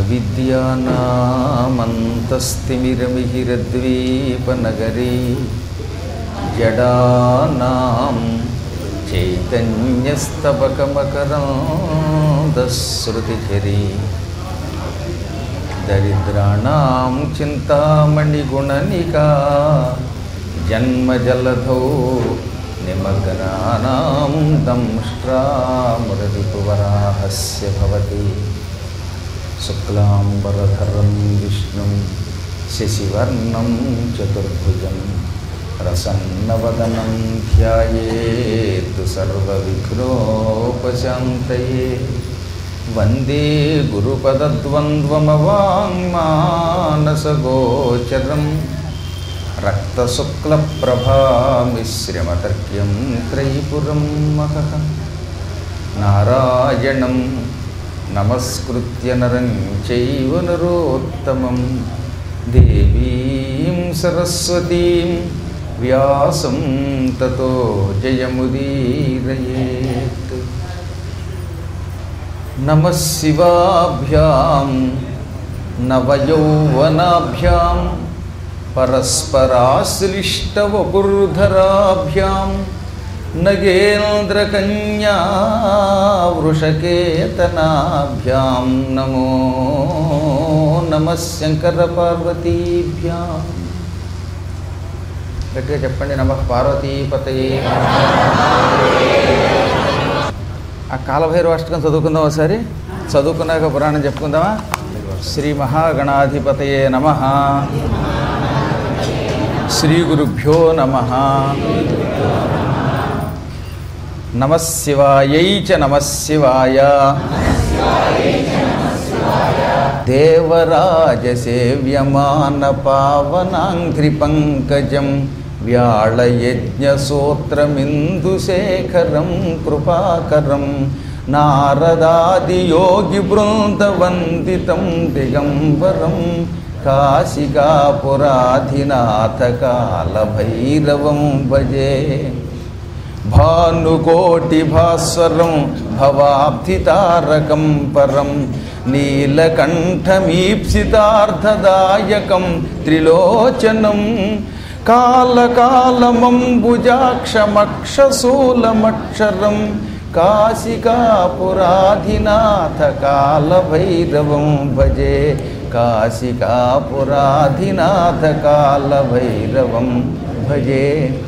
అవిద్యానామంతస్తిమిరమిహిరద్వీపనగరీ జడానాం చైతన్యస్తబకమకరాంధశ్రుతిఝరీ దరిద్రాణం చింతామణిగుణనికా జన్మజలధౌ నిమగ్నానాం దంష్ట్రామురరిపువరాహస్య భవతి శుక్లాంబరధరం విష్ణుం శశివర్ణం చతుర్భుజం ప్రసన్నవదనం ధ్యాయేత్ సర్వవిఘ్నోపశాంతయే వందే గురుపదద్వంద్వమవాङ्మానసగోచరం రక్తశుక్లప్రభామిశ్రమతర్క్యం త్రైపురం మహః నారాయణం నమస్కృత్య నరం చైవ నరోత్తమం దేవీం సరస్వతీం వ్యాసం తతో జయముదీరయేత్ నమ శివాభ్యాం నవయౌవనాభ్యాం పరస్పరాశ్లిష్టవపుర్ధరాభ్యాం నగేంద్రకన్యా వృషకేతనాభ్యాం నమో నమ శంకరపార్వతీభ్యాం గట్టిగా చెప్పండి నమ పార్వతీపతయే ఆ కాలభైరవ అష్టకం చదువుకుందాం ఒకసారి చదువుకున్నాక పురాణం చెప్పుకుందామా శ్రీ మహాగణాధిపతయే నమ శ్రీ గురుభ్యో నమ నమ శివాయై చ నమ శివాయ దేవరాజసేవ్యమాన పావనాంఘ్రి పంకజం వ్యాళయజ్ఞసూత్రమిందుశేఖరం కృపాకరం నారదాదియోగి బృందవందితం దిగంబరం కాశికాపురాధినాథకాలభైరవం భజే భానుకోటి భాస్వరం భవాబ్ధితారకం పరం నీలకంఠమీప్సితార్థదాయకం త్రిలోచనం కాలకాలమంబుజాక్షమక్షశూలమక్షరం కాశికాపురాధినాథ కాలభైరవం భజే కాశికాపురాధినాథ కాలభైరవం భజే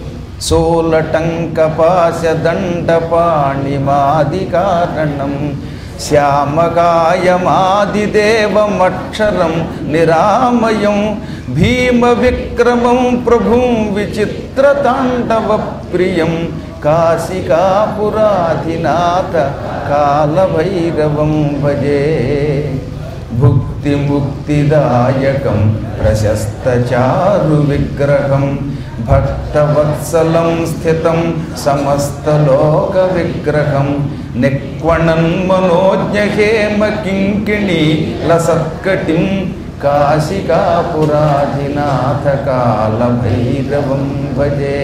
సోలటంకపాశదండపాణిమాదికారణం శ్యామకాయమాదిదేవమక్షరం నిరామయం భీమవిక్రమం ప్రభుం విచిత్రతాండవ ప్రియం కాశికాపురాధినాథ కాలభైరవం భజే భుక్తిముక్తిదాయకం ప్రశస్తచారు విగ్రహం భక్తవత్సలం స్థితం సమస్తలోక విగ్రహం నిక్వణన్మనోజ్ఞహేమ కింకిణి లసత్కటిం కాశికాపురాధినాథ కాలభైరవం భజే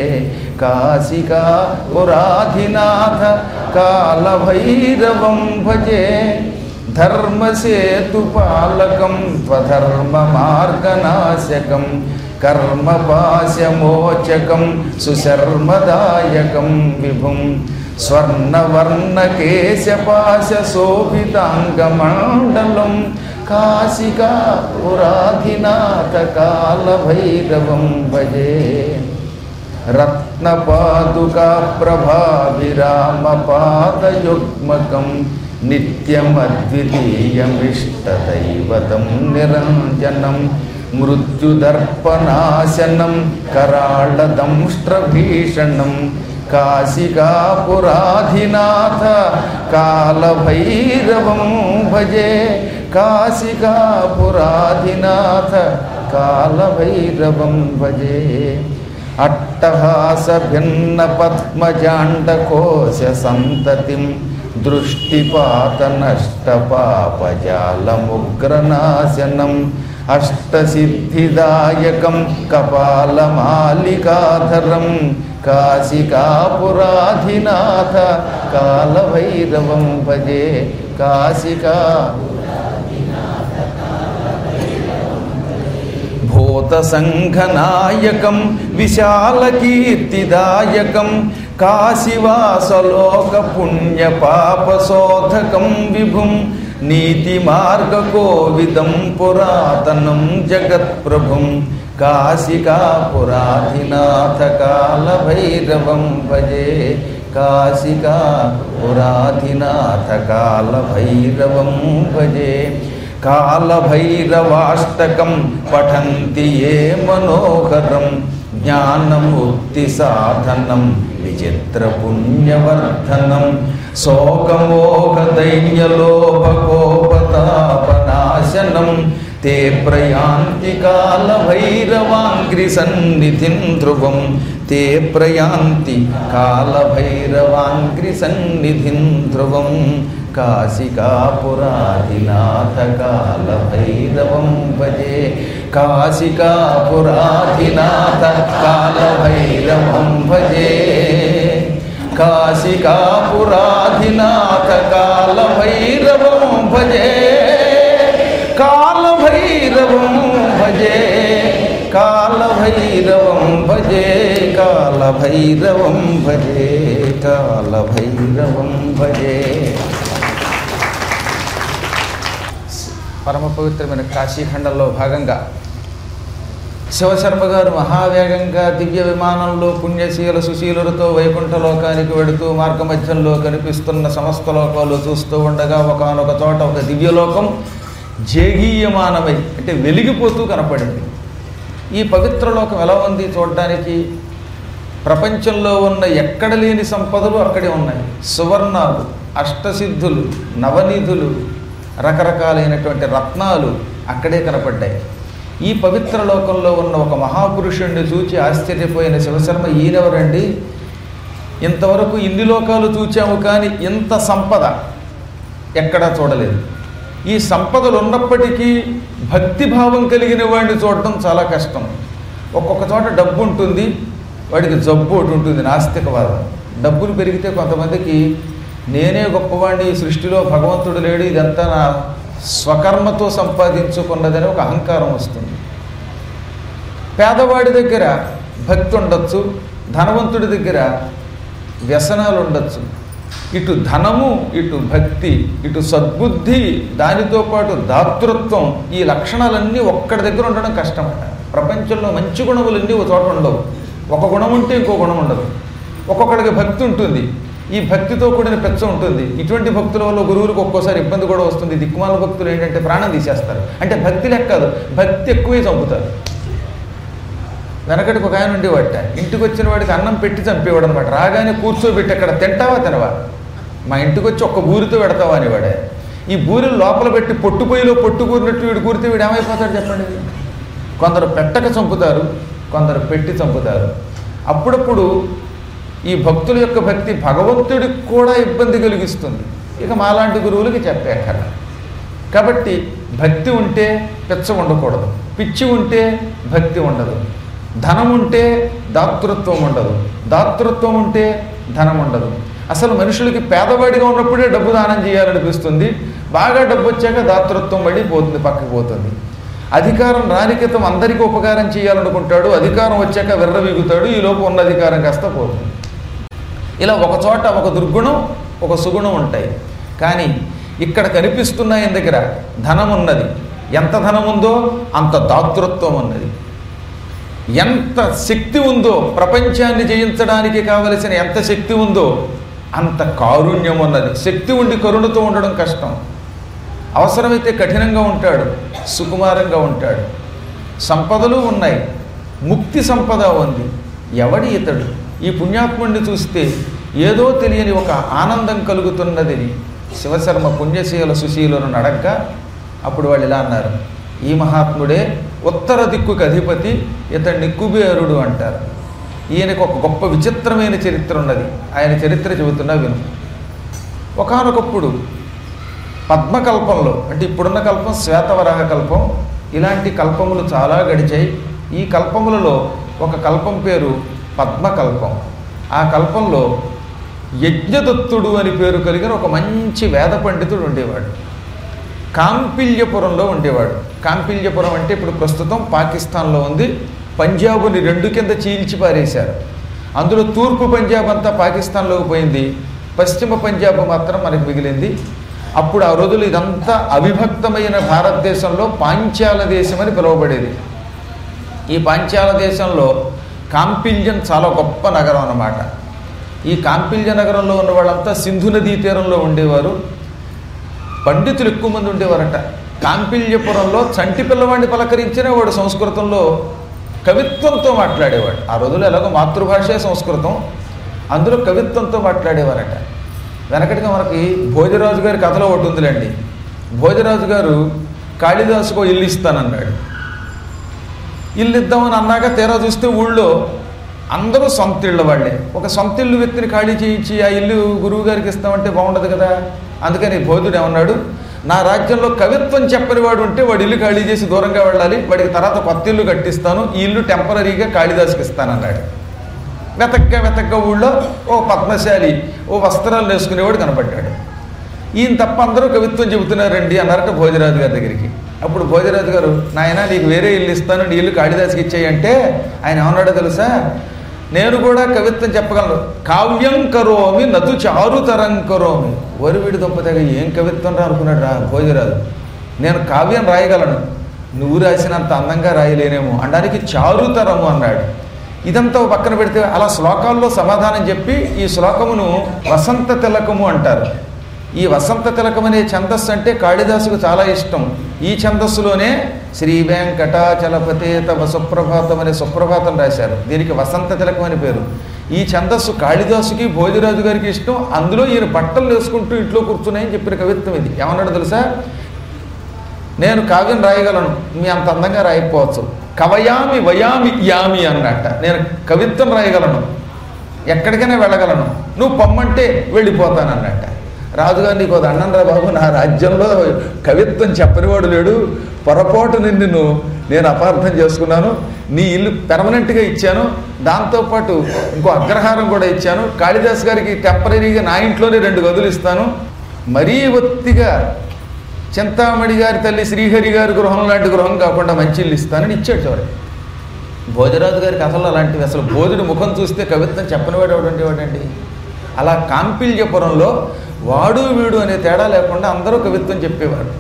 కాశికాపురాధినాథ కాలభైరవం భజే ధర్మసేతుపాలకం స్వధర్మమార్గనాశకం కర్మపాశమోచకం సుశర్మదాయకం విభుం స్వర్ణవర్ణకేశపాశోభితాంగమండలం కాశికాపురాధినాథ కాలభైరవం భజే రత్నపాదుకాప్రభావిరామపాదయుగ్మకం నిత్యమద్వితీయమిష్టదైవతం నిరంజనం మృత్యుదర్పనాశనం కరాళదంష్ట్రభీషణం కాశికాపురాధినాథ కాలభైరవం భజే కాశికాపురాధినాథ కాలభైరవం భజే అట్టహాస భిన్న పద్మజాండకోశ సంతతిం దృష్టిపాత నష్టపాపజాలముగ్రనాశనం అష్టసిద్ధిదాయకం కపాలమాలికాధరం కాశికాపురాధినాథ కాలభైరవం భజే కాశికా భూత సంఘనాయకం విశాల కీర్తిదాయకం కాశీవాసలోక పుణ్య పాప శోధకం విభుం నీతి మార్గ కోవిదం పురాతనం జగత్ప్రభుం కాశికాపురాధినాథ కాల భైరవం భజే కాశికా పురాధినాథ కాల భైరవం భజే కాలభైరవాష్టకం పఠంతి ఏ మనోహరం జ్ఞానముక్తి సాధనం విచిత్ర పుణ్యవర్ధనం శోకమోహ దైన్యలోభకోపతాపనాశనం తే ప్రయాంతి కాలభైరవాంగ్రి సన్నిధిం ధ్రువం తే ప్రయాంతి కాలభైరవాంగ్రి సన్నిధిం ధ్రువం కాశికాపురాధినాథ కాలభైరవం భజే కాశికాపురాధినాథ కాలభైరవం భజే కాశికాపురాధినాథ కాలభైరవం భజే కాలభైరవం భజే కాలభైరవం భజే కాలభైరవం భజే కాలభైరవం భజే పరమ పవిత్రమైన కాశీఖండంలో భాగంగా శివశర్మ గారు మహావేగంగా దివ్య విమానంలో పుణ్యశీల సుశీలులతో వైకుంఠ లోకానికి వెడుతూ మార్గమధ్యంలో కనిపిస్తున్న సమస్త లోకాలు చూస్తూ ఉండగా ఒకనొక చోట ఒక దివ్యలోకం జేగీయమానమై అంటే వెలిగిపోతూ కనపడింది ఈ పవిత్ర లోకం ఎలా ఉంది చూడడానికి ప్రపంచంలో ఉన్న ఎక్కడ లేని సంపదలు అక్కడే ఉన్నాయి సువర్ణాలు అష్టసిద్ధులు నవనిధులు రకరకాలైనటువంటి రత్నాలు అక్కడే కనపడ్డాయి ఈ పవిత్ర లోకంలో ఉన్న ఒక మహాపురుషుణ్ణి చూచి ఆశ్చర్యపోయిన శివశర్మ ఈయనెవరండి ఇంతవరకు ఇన్ని లోకాలు చూచాము కానీ ఇంత సంపద ఎక్కడా చూడలేదు ఈ సంపదలు ఉన్నప్పటికీ భక్తిభావం కలిగిన వాడిని చూడటం చాలా కష్టం ఒక్కొక్క చోట డబ్బు ఉంటుంది వాడికి జబ్బు ఒకటి ఉంటుంది నాస్తికవాదం డబ్బులు పెరిగితే కొంతమందికి నేనే గొప్పవాడిని ఈ సృష్టిలో భగవంతుడు లేడు ఇదంతా నా స్వకర్మతో సంపాదించుకున్నదని ఒక అహంకారం వస్తుంది పేదవాడి దగ్గర భక్తి ఉండొచ్చు ధనవంతుడి దగ్గర వ్యసనాలు ఉండొచ్చు ఇటు ధనము ఇటు భక్తి ఇటు సద్బుద్ధి దానితో పాటు దాతృత్వం ఈ లక్షణాలన్నీ ఒక్కడి దగ్గర ఉండడం కష్టమట ప్రపంచంలో మంచి గుణములన్నీ ఒక చోట ఉండవు ఒక గుణం ఉంటే ఇంకో గుణం ఉండదు ఒక్కొక్కడికి భక్తి ఉంటుంది ఈ భక్తితో కూడిన పెచ్చ ఉంటుంది ఇటువంటి భక్తుల వల్ల గురువులకు ఒక్కోసారి ఇబ్బంది కూడా వస్తుంది దిక్కుమాల భక్తులు ఏంటంటే ప్రాణం తీసేస్తారు అంటే భక్తి లెక్క కాదు భక్తి ఎక్కువే చంపుతారు వెనకటికి ఒక ఆయన ఉండేవాట ఇంటికి వచ్చిన వాడికి అన్నం పెట్టి చంపేవాడు అనమాట రాగానే కూర్చోబెట్టి అక్కడ తింటావా తినవా మా ఇంటికి వచ్చి ఒక్క బూరితో పెడతావా అనేవాడే ఈ బూరిని లోపల పెట్టి పొట్టు పొయ్యిలో పొట్టు కూరినట్టు వీడు కూరితే వీడు ఏమైపోతాడు చెప్పండి కొందరు పెట్టక చంపుతారు కొందరు పెట్టి చంపుతారు అప్పుడప్పుడు ఈ భక్తుల యొక్క భక్తి భగవంతుడికి కూడా ఇబ్బంది కలిగిస్తుంది ఇక మాలాంటి గురువులకి చెప్పేక్కర కాబట్టి భక్తి ఉంటే పిచ్చ ఉండకూడదు పిచ్చి ఉంటే భక్తి ఉండదు ధనం ఉంటే దాతృత్వం ఉండదు దాతృత్వం ఉంటే ధనం ఉండదు అసలు మనుషులకి పేదవాడిగా ఉన్నప్పుడే డబ్బు దానం చేయాలనిపిస్తుంది బాగా డబ్బు వచ్చాక దాతృత్వం మళ్ళీ పోతుంది పక్కకి పోతుంది అధికారం రానికితం అందరికీ ఉపకారం చేయాలనుకుంటాడు అధికారం వచ్చాక విర్రవీగుతాడు ఈ లోపు ఉన్న అధికారం కాస్త పోతుంది ఇలా ఒక చోట ఒక దుర్గుణం ఒక సుగుణం ఉంటాయి కానీ ఇక్కడ కనిపిస్తున్న ఆయన దగ్గర ధనం ఉన్నది ఎంత ధనం ఉందో అంత దాతృత్వం ఉన్నది ఎంత శక్తి ఉందో ప్రపంచాన్ని జయించడానికి కావలసిన ఎంత శక్తి ఉందో అంత కారుణ్యం ఉన్నది శక్తి ఉండి కరుణతో ఉండడం కష్టం అవసరమైతే కఠినంగా ఉంటాడు సుకుమారంగా ఉంటాడు సంపదలు ఉన్నాయి ముక్తి సంపద ఉంది ఎవడి ఇతడు ఈ పుణ్యాత్ముడిని చూస్తే ఏదో తెలియని ఒక ఆనందం కలుగుతున్నదని శివశర్మ పుణ్యశీల సుశీలను అడగ్గా అప్పుడు వాళ్ళు ఇలా అన్నారు ఈ మహాత్ముడే ఉత్తర దిక్కుకి అధిపతి ఇతడిని కుబేరుడు అంటారు ఈయనకు ఒక గొప్ప విచిత్రమైన చరిత్ర ఉన్నది ఆయన చరిత్ర చెబుతున్నా విను ఒకనొకప్పుడు పద్మకల్పంలో అంటే ఇప్పుడున్న కల్పం శ్వేతవరాహ కల్పం ఇలాంటి కల్పములు చాలా గడిచాయి ఈ కల్పములలో ఒక కల్పం పేరు పద్మకల్పం ఆ కల్పంలో యజ్ఞదత్తుడు అని పేరు కలిగిన ఒక మంచి వేద పండితుడు ఉండేవాడు కాంపిల్యపురంలో ఉండేవాడు కాంపిల్యపురం అంటే ఇప్పుడు ప్రస్తుతం పాకిస్తాన్లో ఉంది పంజాబుని రెండు కింద చీల్చి పారేశారు అందులో తూర్పు పంజాబ్ అంతా పాకిస్తాన్లోకి పోయింది పశ్చిమ పంజాబ్ మాత్రం మనకు మిగిలింది అప్పుడు ఆ రోజులు ఇదంతా అవిభక్తమైన భారతదేశంలో పాంచాల దేశం అని పిలువబడేది ఈ పాంచాల దేశంలో కాంపిల్యన్ చాలా గొప్ప నగరం అన్నమాట ఈ కాంపిల్య నగరంలో ఉన్న వాళ్ళంతా సింధు నదీ తీరంలో ఉండేవారు పండితులు ఎక్కువ మంది ఉండేవారట కాంపిల్యపురంలో చంటి పిల్లవాడిని పలకరించిన వాడు సంస్కృతంలో కవిత్వంతో మాట్లాడేవాడు ఆ రోజుల్లో ఎలాగో మాతృభాషే సంస్కృతం అందులో కవిత్వంతో మాట్లాడేవారట వెనకటిగా మనకి భోజరాజు గారి కథలో ఒకటి ఉందిలేండి భోజరాజు గారు కాళిదాసుకో ఇల్లు ఇస్తానన్నాడు ఇల్లు ఇద్దామని అన్నాక తీరా చూస్తే ఊళ్ళో అందరూ సొంత ఇళ్ళ వాళ్ళే ఒక సొంత ఇల్లు వ్యక్తిని ఖాళీ చేయించి ఆ ఇల్లు గురువు గారికి ఇస్తామంటే బాగుండదు కదా అందుకని బోధుడు ఏమన్నాడు నా రాజ్యంలో కవిత్వం చెప్పని వాడు ఉంటే వాడు ఇల్లు ఖాళీ చేసి దూరంగా వెళ్ళాలి వాడికి తర్వాత కొత్త ఇల్లు కట్టిస్తాను ఈ ఇల్లు టెంపరీగా కాళిదాసుకి ఇస్తానన్నాడు వెతక్క వెతక్క ఊళ్ళో ఓ పద్మశాలి ఓ వస్త్రాలు వేసుకునేవాడు కనపడ్డాడు ఈయన తప్ప అందరూ కవిత్వం చెబుతున్నారండి అన్నారట భోజరాజు గారి దగ్గరికి అప్పుడు భోజరాజు గారు నాయన నీకు వేరే ఇల్లు ఇస్తాను నీ ఇల్లు కాళిదాసుకి ఇచ్చేయంటే ఆయన ఏమన్నాడో తెలుసా నేను కూడా కవిత్వం చెప్పగలను కావ్యం కరోమి నతు చారుతరం కరోమి వరివిడి దుంపతగా ఏం కవిత్వం రా అనుకున్నాడు రా భోజరాజు నేను కావ్యం రాయగలను నువ్వు రాసినంత అందంగా రాయలేనేమో అనడానికి చారుతరము అన్నాడు ఇదంతా ఓ పక్కన పెడితే అలా శ్లోకాల్లో సమాధానం చెప్పి ఈ శ్లోకమును వసంత తిలకము అంటారు ఈ వసంత తిలకం అనే ఛందస్సు అంటే కాళిదాసుకు చాలా ఇష్టం ఈ ఛందస్సులోనే శ్రీ వెంకటాచలపతే తమ సుప్రభాతం అనే సుప్రభాతం రాశారు దీనికి వసంత తిలకం అని పేరు ఈ ఛందస్సు కాళిదాసుకి భోజరాజు గారికి ఇష్టం అందులో ఈయన బట్టలు వేసుకుంటూ ఇంట్లో కూర్చున్నాయని చెప్పిన కవిత్వం ఇది ఏమన్నాడు తెలుసా నేను కావ్యం రాయగలను మీ అంత అందంగా రాయకపోవచ్చు కవయామి వయామి యామి అన్నట్ట నేను కవిత్వం రాయగలను ఎక్కడికైనా వెళ్ళగలను నువ్వు పొమ్మంటే వెళ్ళిపోతాను అన్నట్ట రాజుగారు నీకు ఒక దండం రా బాబు నా రాజ్యంలో కవిత్వం చెప్పనివాడు లేడు పొరపాటు నిన్ను నేను అపార్థం చేసుకున్నాను నీ ఇల్లు పెర్మనెంట్గా ఇచ్చాను దాంతోపాటు ఇంకో అగ్రహారం కూడా ఇచ్చాను కాళిదాస్ గారికి టెంపరీగా నా ఇంట్లోనే రెండు గదులు ఇస్తాను మరీ ఒత్తిగా చింతామణి గారి తల్లి శ్రీహరి గారి గృహం లాంటి గృహం కాకుండా మంచి ఇల్లు ఇస్తానని ఇచ్చాడు చివరికి భోజరాజు గారికి అసలు అలాంటివి అసలు భోజుడి ముఖం చూస్తే కవిత్వం చెప్పనివాడు ఎవడండి వాడండి అలా కాంపిల్యపురంలో వాడు వీడు అనే తేడా లేకుండా అందరూ కవిత్వం చెప్పేవారు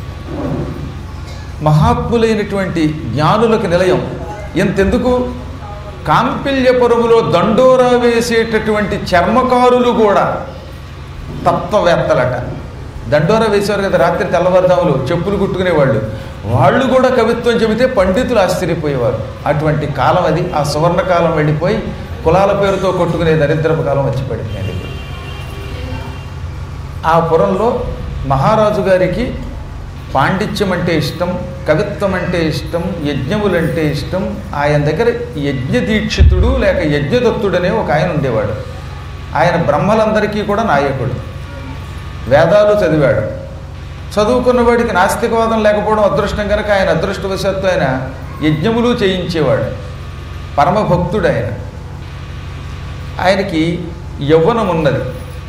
మహాత్ములైనటువంటి జ్ఞానులకు నిలయం ఎంతెందుకు కాంపిల్యపురములో దండోరా వేసేటటువంటి చర్మకారులు కూడా తత్వవేత్తలట దండోరా వేసేవారు కదా రాత్రి తెల్లవారుజాములు చెప్పులు కుట్టుకునేవాళ్ళు వాళ్ళు కూడా కవిత్వం చెబితే పండితులు ఆశ్చర్యపోయేవారు అటువంటి కాలం అది ఆ సువర్ణ కాలం వెళ్ళిపోయి కులాల పేరుతో కొట్టుకునే దరిద్రపు కాలం వచ్చి పడింది అది ఇప్పుడు. ఆ పురంలో మహారాజు గారికి పాండిత్యం అంటే ఇష్టం కవిత్వం అంటే ఇష్టం యజ్ఞములంటే ఇష్టం ఆయన దగ్గర యజ్ఞదీక్షితుడు లేక యజ్ఞదత్తుడు అనే ఒక ఆయన ఉండేవాడు ఆయన బ్రహ్మలందరికీ కూడా నాయకుడు వేదాలు చదివాడు చదువుకున్న వాడికి నాస్తికవాదం లేకపోవడం అదృష్టం కనుక ఆయన అదృష్టవశాత్తు ఆయన యజ్ఞములు చేయించేవాడు పరమభక్తుడు ఆయన ఆయనకి యవ్వనం ఉన్నది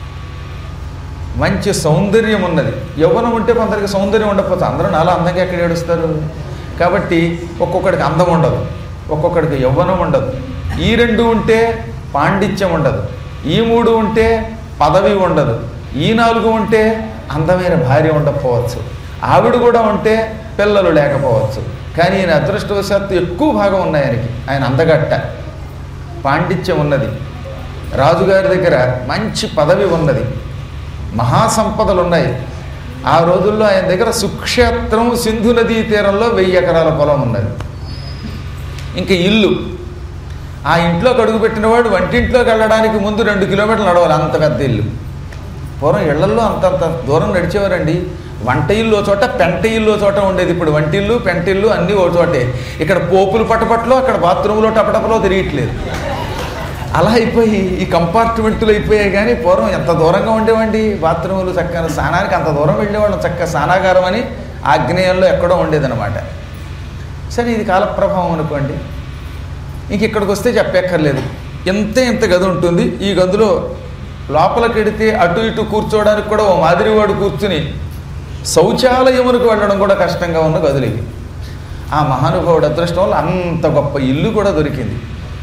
మంచి సౌందర్యం ఉన్నది యవ్వనం ఉంటే కొందరికి సౌందర్యం ఉండకపోతే అందరూ నాలా అందంగా ఎక్కడ ఏడుస్తారు కాబట్టి ఒక్కొక్కడికి అందం ఉండదు ఒక్కొక్కడికి యవ్వనం ఉండదు ఈ రెండు ఉంటే పాండిత్యం ఉండదు ఈ మూడు ఉంటే పదవి ఉండదు ఈ నాలుగు ఉంటే అందమైన భార్య ఉండకపోవచ్చు ఆవిడ కూడా ఉంటే పిల్లలు లేకపోవచ్చు కానీ ఈయన అదృష్టవశాత్తు ఎక్కువ భాగం ఉన్నాయి ఆయనకి ఆయన అందగట్ట పాండిత్యం ఉన్నది రాజుగారి దగ్గర మంచి పదవి ఉన్నది మహాసంపదలు ఉన్నాయి ఆ రోజుల్లో ఆయన దగ్గర సుక్షేత్రం సింధు నదీ తీరంలో వెయ్యి ఎకరాల పొలం ఉన్నది ఇంకా ఇల్లు ఆ ఇంట్లోకి అడుగుపెట్టినవాడు వంటింట్లోకి వెళ్ళడానికి ముందు రెండు కిలోమీటర్లు నడవాలి అంత పెద్ద ఇల్లు పూర్వం ఇళ్లల్లో అంతంత దూరం నడిచేవారండి వంట ఇల్లు ఓ చోట పెంట ఇల్లు ఓ చోట ఉండేది ఇప్పుడు వంటిల్లు పెంటిల్లు అన్నీ ఓ చోటే ఇక్కడ పోపులు పట్టపట్లో అక్కడ బాత్రూంలో టపటపలో తిరగట్లేదు అలా అయిపోయి ఈ కంపార్ట్మెంట్లు అయిపోయాయి కానీ పూర్వం ఎంత దూరంగా ఉండేవండి బాత్రూములు చక్కగా స్నానానికి అంత దూరం వెళ్ళేవాళ్ళం చక్కగా స్నానాగారం అని ఆగ్నేయంలో ఎక్కడో ఉండేదన్నమాట సరే ఇది కాలప్రభావం అనుకోండి ఇంక ఇక్కడికి వస్తే చెప్పక్కర్లేదు ఎంతే ఇంత గది ఉంటుంది ఈ గదిలో లోపలికి వెడితే అటు ఇటు కూర్చోవడానికి కూడా ఓ మాదిరివాడు కూర్చుని శౌచాలయమునకు వెళ్ళడం కూడా కష్టంగా ఉన్న గదులు ఇవి ఆ మహానుభావుడు అదృష్టం వల్ల అంత గొప్ప ఇల్లు కూడా దొరికింది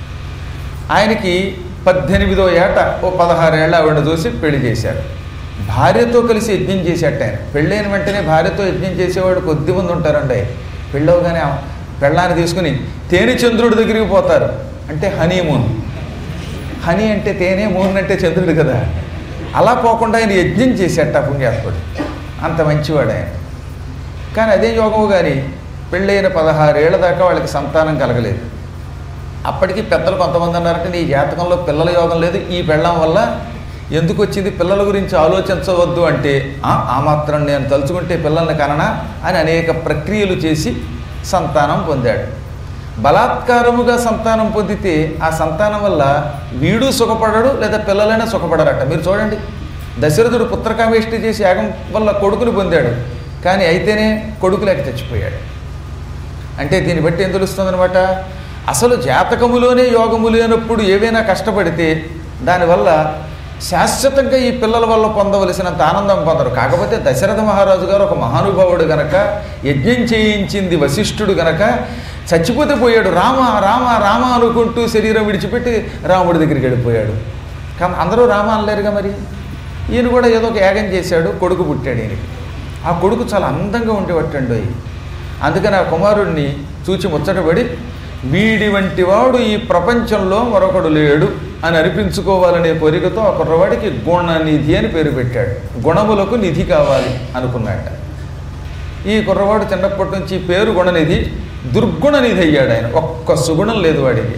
ఆయనకి పద్దెనిమిదో ఏట ఓ పదహారేళ్ళ ఆవిడ చూసి పెళ్లి చేశారు భార్యతో కలిసి యజ్ఞం చేసేట ఆయన పెళ్ళైన వెంటనే భార్యతో యజ్ఞం చేసేవాడు కొద్ది మంది ఉంటారండి పెళ్ళవగానే ఆ పెళ్ళాన్ని తీసుకుని తేనె చంద్రుడి దగ్గరికి పోతారు అంటే హనీమూన్ హనీ అంటే తేనె మూన్ అంటే చంద్రుడు కదా అలా పోకుండా ఆయన యజ్ఞం చేసేట పుణ్యాత్ముడు అంత మంచివాడు ఆయన కానీ అదే యోగము కానీ పెళ్ళైన పదహారేళ్ల దాకా వాళ్ళకి సంతానం కలగలేదు అప్పటికి పెద్దలు కొంతమంది అన్నారంటే నీ జాతకంలో పిల్లల యోగం లేదు ఈ పెళ్ళం వల్ల ఎందుకు వచ్చింది పిల్లల గురించి ఆలోచించవద్దు అంటే "ఆ, ఆ మాత్రం నేను తలుచుకుంటే పిల్లల్ని కననా అని అనేక ప్రక్రియలు చేసి సంతానం పొందాడు బలాత్కారముగా సంతానం పొందితే ఆ సంతానం వల్ల వీడు సుఖపడడు లేదా పిల్లలైనా సుఖపడరట మీరు చూడండి దశరథుడు పుత్రకామేష్టి చేసి యాగం వల్ల కొడుకుని పొందాడు కానీ అయితేనే కొడుకు లేక చచ్చిపోయాడు అంటే దీన్ని బట్టి ఏం తెలుస్తుందనమాట అసలు జాతకములోనే యోగము లేనప్పుడు ఏవైనా కష్టపడితే దానివల్ల శాశ్వతంగా ఈ పిల్లల వల్ల పొందవలసినంత ఆనందం పొందరు కాకపోతే దశరథ మహారాజు గారు ఒక మహానుభావుడు గనక యజ్ఞం చేయించింది వశిష్ఠుడు గనక చచ్చిపోతే పోయాడు రామ రామ రామ అనుకుంటూ శరీరం విడిచిపెట్టి రాముడి దగ్గరికి వెళ్ళిపోయాడు కానీ అందరూ రామ అనలేరుగా మరి ఈయన కూడా ఏదో ఒక యాగం చేశాడు కొడుకు పుట్టాడు ఈయనకి ఆ కొడుకు చాలా అందంగా ఉండేవట్టండి అందుకని ఆ కుమారుడిని చూచి ముచ్చటపడి వీడి వంటి వాడు ఈ ప్రపంచంలో మరొకడు లేడు అని అనిపించుకోవాలనే కోరికతో ఆ కుర్రవాడికి గుణనిధి అని పేరు పెట్టాడు గుణములకు నిధి కావాలి అనుకున్నాట ఈ కుర్రవాడు చిన్నప్పటి నుంచి ఈ పేరు గుణనిధి దుర్గుణనిధి అయ్యాడు ఆయన ఒక్క సుగుణం లేదు వాడికి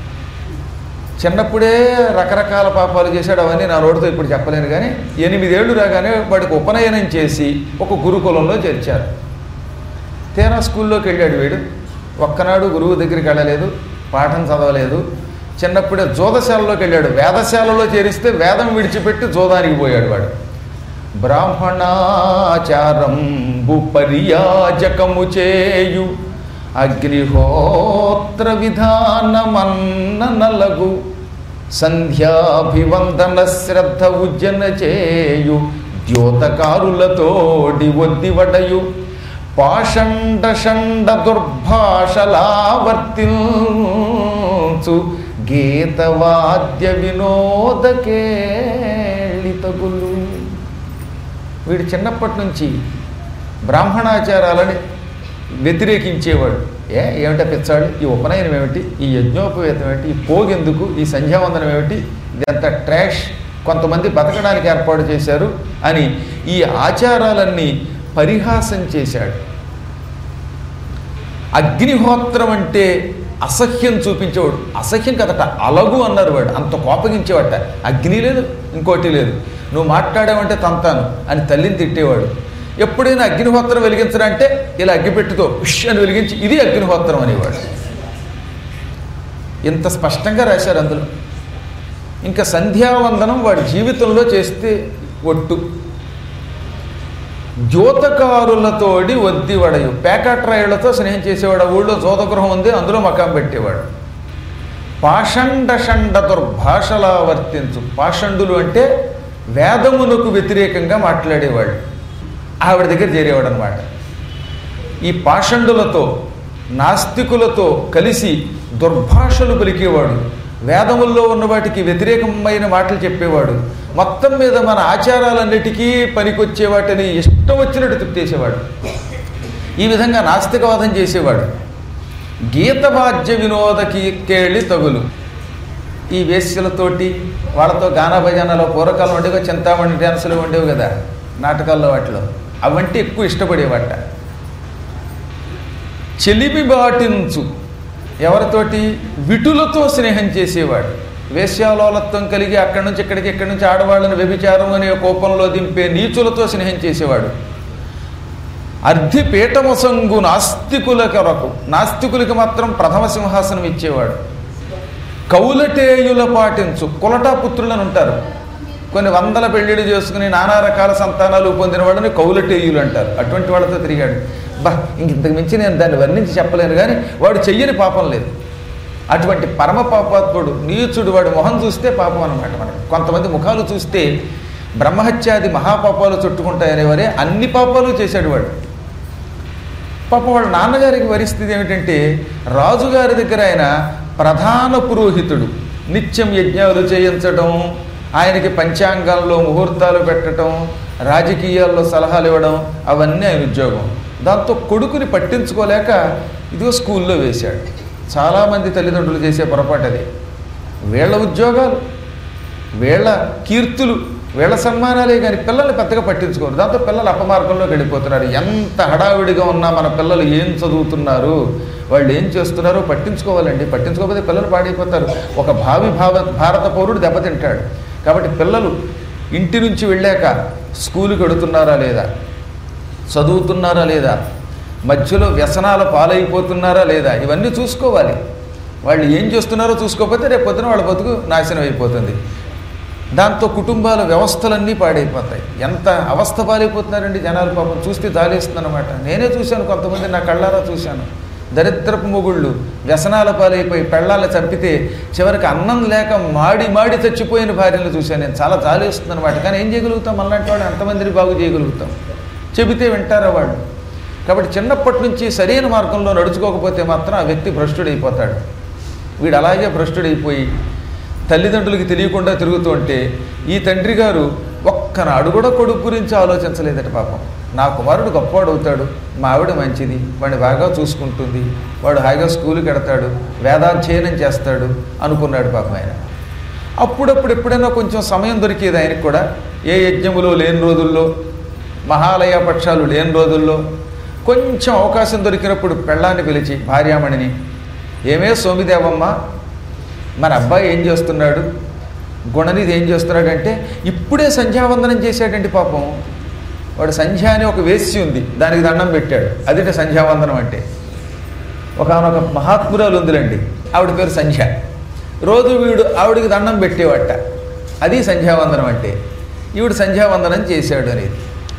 చిన్నప్పుడే రకరకాల పాపాలు చేశాడు అవన్నీ నా నోటితో ఇప్పుడు చెప్పలేను కానీ ఎనిమిదేళ్లు రాగానే వాడికి ఉపనయనం చేసి ఒక గురుకులంలో చేర్చారు తీరా స్కూల్లోకి వెళ్ళాడు వీడు ఒక్కనాడు గురువు దగ్గరికి వెళ్ళలేదు పాఠం చదవలేదు చిన్నప్పుడే జోదశాలలోకి వెళ్ళాడు వేదశాలలో చేరిస్తే వేదం విడిచిపెట్టి జోదానికి పోయాడు వాడు బ్రాహ్మణాచారంబు పర్యాజకము చేయు అగ్నిహోత్ర విధానమన్న నలగు సంధ్యాభివందన శ్రద్ధ ఉజ్జన చేయు ద్యోతకారులతోడి ఒద్దివడయు పాషండ షండ దుర్భాషలావర్తించు గీతవాద్య వినోదకేళితగులు వీడు చిన్నప్పటి నుంచి బ్రాహ్మణాచారాలని వ్యతిరేకించేవాడు ఏ ఏమిటా పిచ్చాడు ఈ ఉపనయనం ఏమిటి ఈ యజ్ఞోపవేతం ఏమిటి ఈ పోగెందుకు ఈ సంధ్యావందనం ఏమిటి ఇదంతా ట్రాష్ కొంతమంది బతకడానికి ఏర్పాటు చేశారు అని ఈ ఆచారాలన్నీ పరిహాసం చేశాడు అగ్నిహోత్రం అంటే అసహ్యం చూపించేవాడు అసహ్యం కదట అలగు అన్నారు వాడు అంత కోపగించేవాట అగ్ని లేదు ఇంకోటి లేదు నువ్వు మాట్లాడావంటే తంతాను అని తల్లిని తిట్టేవాడు ఎప్పుడైనా అగ్నిహోత్రం వెలిగించడంటే ఇలా అగ్గిపెట్టుతో ఉష్ అని వెలిగించి ఇది అగ్నిహోత్రం అనేవాడు ఇంత స్పష్టంగా రాశారు అందులో ఇంకా సంధ్యావందనం వాడి జీవితంలో చేస్తే ఒట్టు జ్యోతకారులతోడి వద్దివడయు పేకాట్రాయులతో స్నేహం చేసేవాడు ఆ ఊళ్ళో జ్యోతగృహం ఉంది అందులో మకాం పెట్టేవాడు పాషండ షండ దుర్భాషలా వర్తించు పాషండులు అంటే వేదమునకు వ్యతిరేకంగా మాట్లాడేవాడు ఆవిడ దగ్గర చేరేవాడు అనమాట ఈ పాషండులతో నాస్తికులతో కలిసి దుర్భాషలు పలికేవాడు వేదముల్లో ఉన్న వాటికి వ్యతిరేకమైన మాటలు చెప్పేవాడు మొత్తం మీద మన ఆచారాలన్నిటికీ పనికొచ్చే వాటిని ఇష్టం వచ్చినట్టు తిట్టేసేవాడు ఈ విధంగా నాస్తికవాదం చేసేవాడు గీతవాద్య వినోదకి కేళి తగులు ఈ వేశ్యలతోటి వాళ్ళతో గానా భజనలో పూర్వకాలం ఉండేవి చింతామణి డ్యాన్సులు ఉండేవి కదా నాటకాల్లో వాటిలో అవంటే ఎక్కువ ఇష్టపడేవాట చెలిమి బాటించు ఎవరితోటి విటులతో స్నేహం చేసేవాడు వేశ్యాలోలత్వం కలిగి అక్కడి నుంచి ఇక్కడికి ఇక్కడి నుంచి ఆడవాళ్ళని వ్యభిచారం అనే కోపంలో దింపే నీచులతో స్నేహం చేసేవాడు అర్ధిపీఠమసంగు నాస్తికుల కొరకు నాస్తికులకి మాత్రం ప్రథమ సింహాసనం ఇచ్చేవాడు కౌలటేయుల పాటించు కులటా పుత్రులను ఉంటారు కొన్ని వందల పెళ్లిళ్ళు చేసుకుని నానా రకాల సంతానాలు పొందిన వాళ్ళని కౌలటేయులు అంటారు అటువంటి వాళ్ళతో తిరిగాడు బా ఇంక ఇంతకు మించి నేను దాన్ని వర్ణించి చెప్పలేను కానీ వాడు చెయ్యని పాపం లేదు అటువంటి పరమ పాపాత్ముడు నీచుడు వాడి మొహం చూస్తే పాపం అనమాట మనకి కొంతమంది ముఖాలు చూస్తే బ్రహ్మహత్యాది మహాపాపాలు చుట్టుకుంటాయనేవరే అన్ని పాపాలు చేశాడు వాడు పాపం వాళ్ళ నాన్నగారికి పరిస్థితి ఏమిటంటే రాజుగారి దగ్గర ఆయన ప్రధాన పురోహితుడు నిత్యం యజ్ఞాలు చేయించడం ఆయనకి పంచాంగాల్లో ముహూర్తాలు పెట్టడం రాజకీయాల్లో సలహాలు ఇవ్వడం అవన్నీ ఆయన ఉద్యోగం దాంతో కొడుకుని పట్టించుకోలేక ఇదిగో స్కూల్లో వేశాడు చాలామంది తల్లిదండ్రులు చేసే పొరపాటు అది వీళ్ళ ఉద్యోగాలు వీళ్ళ కీర్తులు వీళ్ళ సన్మానాలే కానీ పిల్లల్ని పెద్దగా పట్టించుకోరు దాంతో పిల్లలు అపమార్గంలో వెళ్ళిపోతున్నారు ఎంత హడావిడిగా ఉన్నా మన పిల్లలు ఏం చదువుతున్నారు వాళ్ళు ఏం చేస్తున్నారో పట్టించుకోవాలండి పట్టించుకోకపోతే పిల్లలు పాడైపోతారు ఒక భావి భావ భారత పౌరుడు దెబ్బతింటాడు కాబట్టి పిల్లలు ఇంటి నుంచి వెళ్ళాక స్కూలుకి వెడుతున్నారా లేదా చదువుతున్నారా లేదా మధ్యలో వ్యసనాల పాలైపోతున్నారా లేదా ఇవన్నీ చూసుకోవాలి వాళ్ళు ఏం చేస్తున్నారో చూసుకోకపోతే రేపు పొద్దున వాళ్ళ బతుకు నాశనం అయిపోతుంది దాంతో కుటుంబాల వ్యవస్థలన్నీ పాడైపోతాయి ఎంత అవస్థ పాలైపోతున్నారండి జనాలు పాపం చూస్తే జాలేస్తుందన్నమాట నేనే చూశాను కొంతమంది నా కళ్ళారా చూశాను దరిద్రపు మొగుళ్ళు వ్యసనాల పాలైపోయి పెళ్ళాల చంపితే చివరికి అన్నం లేక మాడి మాడి చచ్చిపోయిన భార్యలు చూశాను నేను చాలా జాలేస్తుంది అనమాట కానీ ఏం చేయగలుగుతాం మనలాంటి వాడు ఎంతమందిని బాగు చేయగలుగుతాం చెబితే వింటారా వాళ్ళు కాబట్టి చిన్నప్పటి నుంచి సరైన మార్గంలో నడుచుకోకపోతే మాత్రం ఆ వ్యక్తి భ్రష్టుడైపోతాడు వీడు అలాగే భ్రష్టుడైపోయి తల్లిదండ్రులకి తెలియకుండా తిరుగుతూ ఉంటే ఈ తండ్రి గారు ఒక్కనాడు కూడా కొడుకు గురించి ఆలోచించలేదట పాపం నా కుమారుడు గొప్పవాడు అవుతాడు మా ఆవిడ మంచిది వాడిని బాగా చూసుకుంటుంది వాడు హాయిగా స్కూల్కి వెడతాడు వేదాధ్యయనం చేస్తాడు అనుకున్నాడు పాపం ఆయన అప్పుడప్పుడు ఎప్పుడైనా కొంచెం సమయం దొరికేది ఆయనకు కూడా ఏ యజ్ఞములో లేని రోజుల్లో మహాలయ పక్షాలు లేని రోజుల్లో కొంచెం అవకాశం దొరికినప్పుడు పెళ్ళాన్ని పిలిచి భార్యామణిని ఏమే సోమిదేవమ్మ మన అబ్బాయి ఏం చేస్తున్నాడు గుణనిధి ఏం చేస్తున్నాడంటే ఇప్పుడే సంధ్యావందనం చేశాడండి పాపం వాడు సంధ్య అని ఒక వేసి ఉంది దానికి దండం పెట్టాడు అదిటే సంధ్యావందనం అంటే ఒకనొక మహాత్మురాలు ఉందిలండి ఆవిడ పేరు సంధ్య రోజు వీడు ఆవిడికి దండం పెట్టేవట అది సంధ్యావందనం అంటే ఈవిడ సంధ్యావందనం చేశాడు అనేది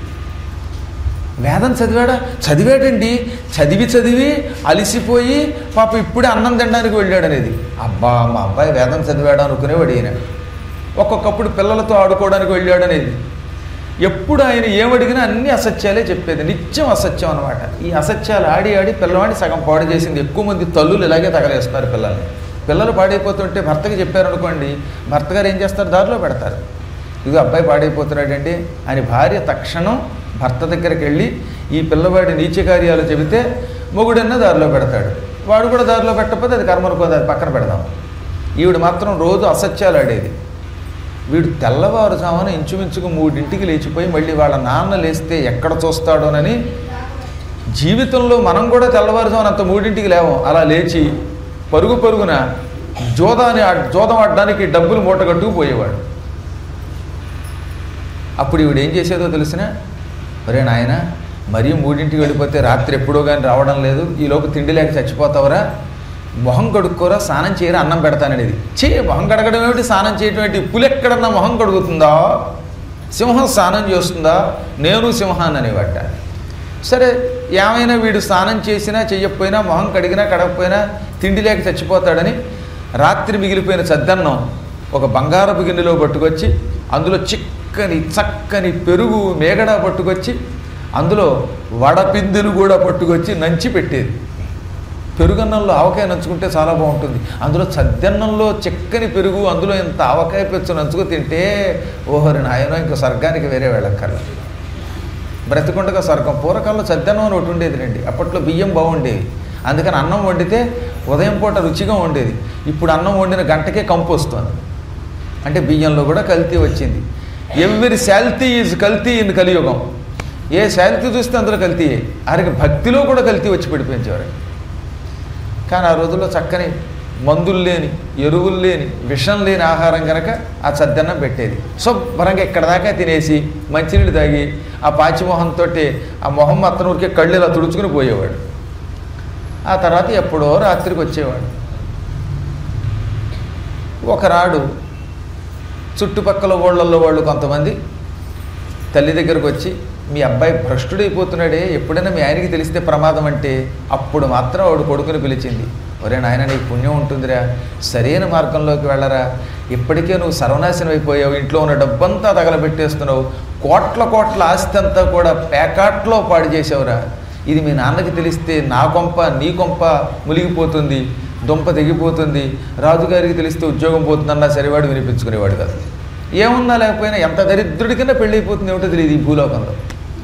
వేదం చదివాడా చదివాడండి చదివి చదివి అలిసిపోయి పాప ఇప్పుడే అన్నం తినడానికి వెళ్ళాడు అనేది అబ్బా మా అబ్బాయి వేదం చదివాడు అనుకునేవాడు ఈయన ఒక్కొక్కప్పుడు పిల్లలతో ఆడుకోవడానికి వెళ్ళాడు అనేది ఎప్పుడు ఆయన ఏమడిగినా అన్ని అసత్యాలే చెప్పేది నిత్యం అసత్యం అనమాట ఈ అసత్యాలు ఆడి ఆడి పిల్లవాడిని సగం పాడు చేసింది ఎక్కువ మంది తల్లులు ఇలాగే తగలేస్తున్నారు పిల్లల్ని పిల్లలు పాడైపోతుంటే భర్తకి చెప్పారనుకోండి భర్త గారు ఏం చేస్తారు దారిలో పెడతారు ఇది అబ్బాయి పాడైపోతున్నాడండి అని భార్య తక్షణం భర్త దగ్గరికి వెళ్ళి ఈ పిల్లవాడి నీచ కార్యాలు చెబితే మొగుడన్న దారిలో పెడతాడు వాడు కూడా దారిలో పెట్టకపోతే అది కర్మనుకోదు అది పక్కన పెడదాం ఈవిడ మాత్రం రోజు అసత్యాలు ఆడేది వీడు తెల్లవారుజామున ఇంచుమించుకు మూడింటికి లేచిపోయి మళ్ళీ వాళ్ళ నాన్న లేస్తే ఎక్కడ చూస్తాడోనని జీవితంలో మనం కూడా తెల్లవారుజామున అంత మూడింటికి లేవం అలా లేచి పరుగు పరుగున జోదాని ఆడ్- జోదం ఆడడానికి డబ్బులు మూటగట్టుకు పోయేవాడు అప్పుడు ఈవిడ ఏం చేసేదో తెలిసిన ఒరే నాయన మరీ మూడింటికి వెళ్ళిపోతే రాత్రి ఎప్పుడో కానీ రావడం లేదు ఈలోపు తిండి లేక చచ్చిపోతావురా మొహం కడుక్కోరా స్నానం చేయరా అన్నం పెడతాననేది చే మొహం కడగడం ఏమిటి స్నానం చేయడం ఏంటి పులెక్కడన్నా మొహం కడుగుతుందా సింహం స్నానం చేస్తుందా నేను సింహాన్ని అనేవాట సరే ఏమైనా వీడు స్నానం చేసినా చెయ్యకపోయినా మొహం కడిగినా కడగకపోయినా తిండి లేక చచ్చిపోతాడని రాత్రి మిగిలిపోయిన చద్దన్నం ఒక బంగారపు గిన్నెలో పట్టుకొచ్చి అందులో చిక్కని చక్కని పెరుగు మేగడ పట్టుకొచ్చి అందులో వడపిందులు కూడా పట్టుకొచ్చి నంచి పెట్టేది పెరుగన్నంలో ఆవకాయ నంచుకుంటే చాలా బాగుంటుంది అందులో చద్దన్నంలో చిక్కని పెరుగు అందులో ఇంత ఆవకాయ పెచ్చు నంచుకు తింటే ఓహరి నాయనో ఇంకా స్వర్గానికి వేరే వెళ్ళక్కర్లేదు బ్రతికుండగా స్వర్గం పూర్వకాలంలో చద్దన్నం అని ఒకటి ఉండేది రండి అప్పట్లో బియ్యం బాగుండేవి అందుకని అన్నం వండితే ఉదయం పూట రుచిగా ఉండేది ఇప్పుడు అన్నం వండిన గంటకే కంపు వస్తుంది అంటే బియ్యంలో కూడా కల్తీ వచ్చింది ఎవ్రీ శాల్తీ ఈజ్ కల్తీ ఇన్ కలియుగం ఏ శాల్తీ చూస్తే అందులో కల్తీ ఆయనకి భక్తిలో కూడా కల్తీ వచ్చి పడిపోయించేవారు కానీ ఆ రోజుల్లో చక్కని మందులు లేని ఎరువులు లేని విషం లేని ఆహారం కనుక ఆ చద్దన్నం పెట్టేది శుభ్రంగా ఇక్కడ దాకా తినేసి మంచినీళ్ళు తాగి ఆ పాచి మొహంతో ఆ మొహం అతను ఊరికే కళ్ళు ఇలా తుడుచుకుని పోయేవాడు ఆ తర్వాత ఎప్పుడో రాత్రికి వచ్చేవాడు ఒకనాడు చుట్టుపక్కల ఊళ్ళల్లో వాళ్ళు కొంతమంది తల్లి దగ్గరకు వచ్చి మీ అబ్బాయి భ్రష్టుడైపోతున్నాడే ఎప్పుడైనా మీ ఆయనకి తెలిస్తే ప్రమాదం అంటే అప్పుడు మాత్రం ఆవిడ కొడుకుని పిలిచింది ఒరే నాయన నీకు పుణ్యం ఉంటుందిరా సరైన మార్గంలోకి వెళ్ళరా ఇప్పటికే నువ్వు సర్వనాశనం అయిపోయావు ఇంట్లో ఉన్న డబ్బంతా తగలబెట్టేస్తున్నావు కోట్ల కోట్ల ఆస్తి అంతా కూడా పేకాట్లో పాడు చేసావురా ఇది మీ నాన్నకి తెలిస్తే నా కొంప నీ కొంప మునిగిపోతుంది దుంప తెగిపోతుంది రాజుగారికి తెలిస్తే ఉద్యోగం పోతుందన్నా సరివాడు వినిపించుకునేవాడు కాదు ఏమున్నా లేకపోయినా ఎంత దరిద్రుడికైనా పెళ్ళి అయిపోతుంది ఏమిటో తెలియదు ఈ భూలోకంలో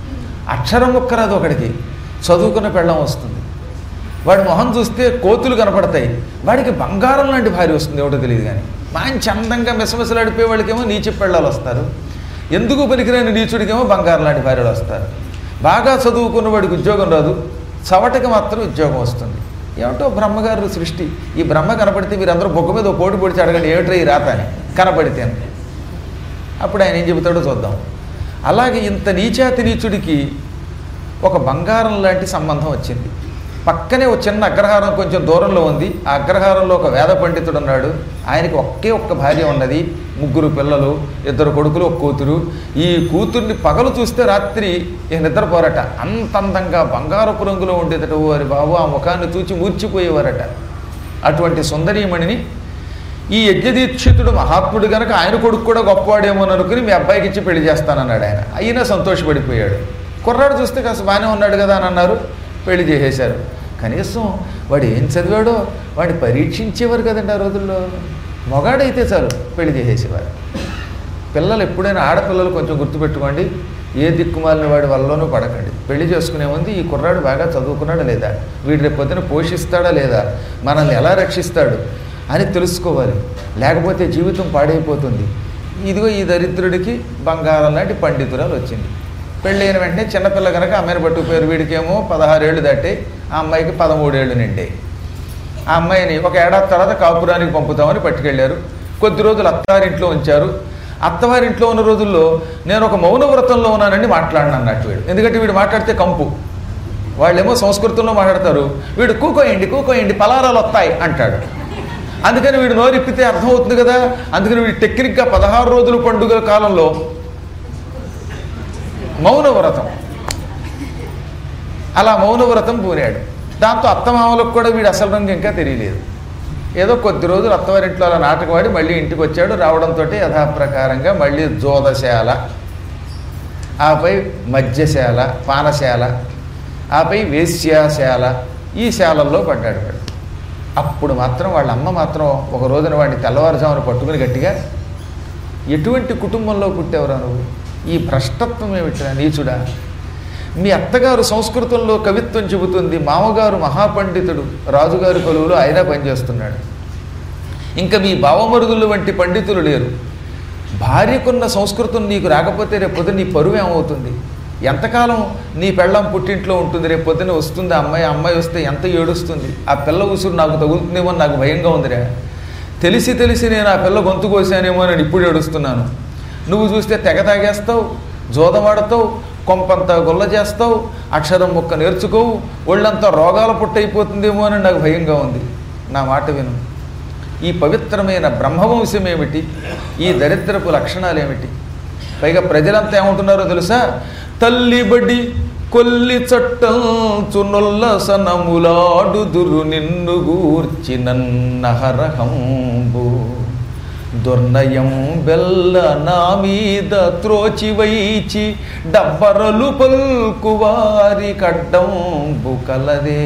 అక్షరం ముక్కరాదు ఒకడికి చదువుకున్న పెళ్ళం వస్తుంది వాడి మొహం చూస్తే కోతులు కనపడతాయి వాడికి బంగారం లాంటి భార్య వస్తుంది ఏమిటో తెలియదు కానీ మంచి అందంగా మిసమిసలాడిపోయే వాళ్ళకేమో నీచి పెళ్ళాలు వస్తారు ఎందుకు పనికిరాని నీచుడికేమో బంగారం లాంటి భార్యలు వస్తారు బాగా చదువుకున్న వాడికి ఉద్యోగం రాదు చవటకి మాత్రం ఉద్యోగం వస్తుంది ఏమిటో బ్రహ్మగారు సృష్టి ఈ బ్రహ్మ కనపడితే మీరందరూ బొక్క మీద ఒక కోటి పొడిచి అడగండి ఏమిట్రా ఈ రాత అని కనపడితే అని. అప్పుడు ఆయన ఏం చెబుతాడో చూద్దాం అలాగే ఇంత నీచాతి నీచుడికి ఒక బంగారం లాంటి సంబంధం వచ్చింది పక్కనే ఒక చిన్న అగ్రహారం కొంచెం దూరంలో ఉంది ఆ అగ్రహారంలో ఒక వేద పండితుడు ఉన్నాడు ఆయనకి ఒకే ఒక్క భార్య ఉన్నది ముగ్గురు పిల్లలు ఇద్దరు కొడుకులు ఒక కూతురు ఈ కూతుర్ని పగలు చూస్తే రాత్రి ఇక నిద్రపోరట అంత అందంగా బంగారపు రంగులో ఉండేదట వారి బాబు ఆ ముఖాన్ని చూచి మూర్చిపోయేవారట అటువంటి సుందరీమణిని ఈ యజ్ఞదీక్షితుడు మహాత్ముడు గనక ఆయన కొడుకు కూడా గొప్పవాడేమో అని అనుకుని మీ అబ్బాయికి ఇచ్చి పెళ్లి చేస్తానన్నాడు ఆయన అయినా సంతోషపడిపోయాడు కుర్రాడు చూస్తే కాస్త బాగానే ఉన్నాడు కదా అని అన్నారు పెళ్లి చేసేశారు కనీసం వాడు ఏం చదివాడో వాడిని పరీక్షించేవారు కదండి ఆ రోజుల్లో మొగాడైతే చాలు పెళ్లి చేసేసేవారు పిల్లలు ఎప్పుడైనా ఆడపిల్లలు కొంచెం గుర్తుపెట్టుకోండి ఏ దిక్కుమాలిన వాడి వల్లనూ పడకండి పెళ్లి చేసుకునే ముందు ఈ కుర్రాడు బాగా చదువుకున్నాడా లేదా వీడు రేపు పొద్దున పోషిస్తాడా లేదా మనల్ని ఎలా రక్షిస్తాడు అని తెలుసుకోవాలి లేకపోతే జీవితం పాడైపోతుంది ఇదిగో ఈ దరిద్రుడికి బంగారం లాంటి పండితురాలు వచ్చింది పెళ్ళైన వెంటనే చిన్నపిల్ల కనుక అమ్మాయిని పట్టుకుపోయారు వీడికేమో పదహారేళ్ళు దాటే ఆ అమ్మాయికి పదమూడేళ్ళు నిండాయి ఆ అమ్మాయిని ఒక ఏడాది తర్వాత కాపురానికి పంపుతామని పట్టుకెళ్ళారు కొద్ది రోజులు అత్తారింట్లో ఉంచారు అత్తవారింట్లో ఉన్న రోజుల్లో నేను ఒక మౌన వ్రతంలో ఉన్నానని మాట్లాడిన అన్నట్టు వీడు ఎందుకంటే వీడు మాట్లాడితే కంపు వాళ్ళేమో సంస్కృతంలో మాట్లాడతారు వీడు కూకోయండి కూకోయండి పలారాలు వస్తాయి అంటాడు అందుకని వీడు నోరిప్పితే అర్థమవుతుంది కదా అందుకని వీడు టెక్నిక్గా పదహారు రోజుల పండుగల కాలంలో మౌన వ్రతం అలా మౌన వ్రతం పూనాడు దాంతో అత్తమామలకు కూడా వీడు అసలు రంగు ఇంకా తెలియలేదు ఏదో కొద్ది రోజులు అత్తవారింట్లో అలా నాటకవాడి మళ్ళీ ఇంటికి వచ్చాడు రావడంతో యథాప్రకారంగా మళ్ళీ జోదశాల ఆపై మద్యశాల పానశాల ఆపై వేశ్యాశాల ఈ శాలల్లో పడ్డాడు వాడు అప్పుడు మాత్రం వాళ్ళ అమ్మ మాత్రం ఒక రోజున వాడిని తెల్లవారుజామున పట్టుకుని గట్టిగా ఎటువంటి కుటుంబంలో పుట్టావురా నువ్వు ఈ భ్రష్టత్వం ఏమిటిరా నీచుడా మీ అత్తగారు సంస్కృతంలో కవిత్వం చెబుతుంది మామగారు మహాపండితుడు రాజుగారి కొలువులో ఆయన పనిచేస్తున్నాడు ఇంకా మీ బావమరుదులు వంటి పండితులు లేరు భార్యకున్న సంస్కృతం నీకు రాకపోతే రేపు పొద్దున నీ పరువు ఏమవుతుంది ఎంతకాలం నీ పెళ్ళం పుట్టింట్లో ఉంటుంది రేపు పొద్దున వస్తుంది ఆ అమ్మాయి ఆ అమ్మాయి వస్తే ఎంత ఏడుస్తుంది ఆ పిల్ల ఉసురు నాకు తగులుతుందేమో అని నాకు భయంగా ఉందిరా తెలిసి తెలిసి నేను ఆ పిల్ల గొంతు కోసానేమో అని ఇప్పుడు ఏడుస్తున్నాను నువ్వు చూస్తే తెగ తాగేస్తావు జోదమాడతావు కొంపంతా గొల్ల చేస్తావు అక్షరం ముక్క నేర్చుకోవు ఒళ్ళంతా రోగాల పుట్టయిపోతుందేమో అని నాకు భయంగా ఉంది నా మాట విను ఈ పవిత్రమైన బ్రహ్మవంశం ఏమిటి ఈ దరిద్రపు లక్షణాలు ఏమిటి పైగా ప్రజలంతా ఏమంటున్నారో తెలుసా తల్లిబడి కొల్లి చట్టంచునొల్ల సనములాడుదురు నిన్ను గూర్చి నన్నహరహంబు దుర్నయం బెల్ల నా మీద త్రోచివైచి డబ్బరలు పల్కువారి కడ్డంబు కలదే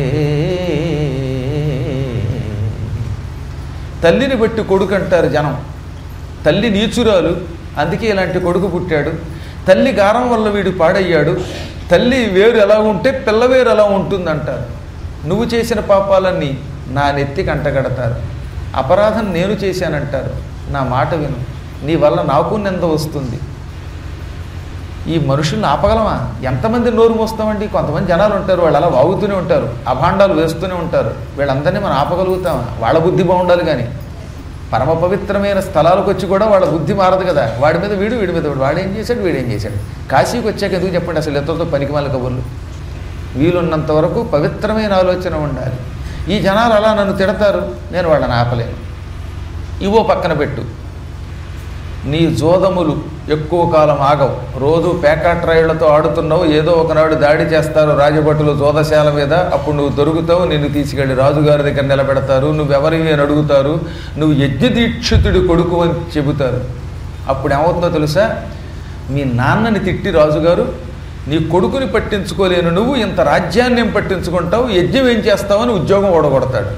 తల్లిని బట్టి కొడుకు అంటారు జనం తల్లి నీచురాలు అందుకే ఇలాంటి కొడుకు పుట్టాడు తల్లి గారం వల్ల వీడు పాడయ్యాడు తల్లి వేరు ఎలా ఉంటే పిల్ల వేరు ఎలా ఉంటుందంటారు నువ్వు చేసిన పాపాలన్నీ నా నెత్తికి అంటగడతారు అపరాధం నేను చేశానంటారు నా మాట విను నీ వల్ల నాకు నింద వస్తుంది ఈ మనుషుల్ని ఆపగలమా ఎంతమంది నోరు మోస్తామండి కొంతమంది జనాలు ఉంటారు వాళ్ళు అలా వాగుతూనే ఉంటారు అభాండాలు వేస్తూనే ఉంటారు వీళ్ళందరినీ మనం ఆపగలుగుతామా వాళ్ళ బుద్ధి బాగుండాలి కానీ పరమ పవిత్రమైన స్థలాలకు వచ్చి కూడా వాళ్ళ బుద్ధి మారదు కదా వాడి మీద వీడు వీడి మీద వీడు వాడేం చేశాడు వీడేం చేశాడు కాశీకి వచ్చాక ఎందుకు చెప్పండి అసలు ఎంతతో పనికిమాల కబుర్లు వీలున్నంత వరకు పవిత్రమైన ఆలోచన ఉండాలి ఈ జనాలు అలా నన్ను తిడతారు నేను వాళ్ళని ఆపలేను ఇవో పక్కన పెట్టు నీ జోదములు ఎక్కువ కాలం ఆగవు రోజు పేకాట్ రైళ్లతో ఆడుతున్నావు ఏదో ఒకనాడు దాడి చేస్తారు రాజభటులు జోదశాల మీద అప్పుడు నువ్వు దొరుకుతావు నిన్ను తీసుకెళ్లి రాజుగారి దగ్గర నిలబెడతారు నువ్వెవరివి అని అడుగుతారు నువ్వు యజ్ఞదీక్షితుడి కొడుకు అని చెబుతారు అప్పుడు ఏమవుతుందో తెలుసా మీ నాన్నని తిట్టి రాజుగారు నీ కొడుకుని పట్టించుకోలేను నువ్వు ఇంత రాజ్యాన్ని ఏం పట్టించుకుంటావు యజ్ఞం ఏం చేస్తావని ఉద్యోగం ఓడగొడతాడు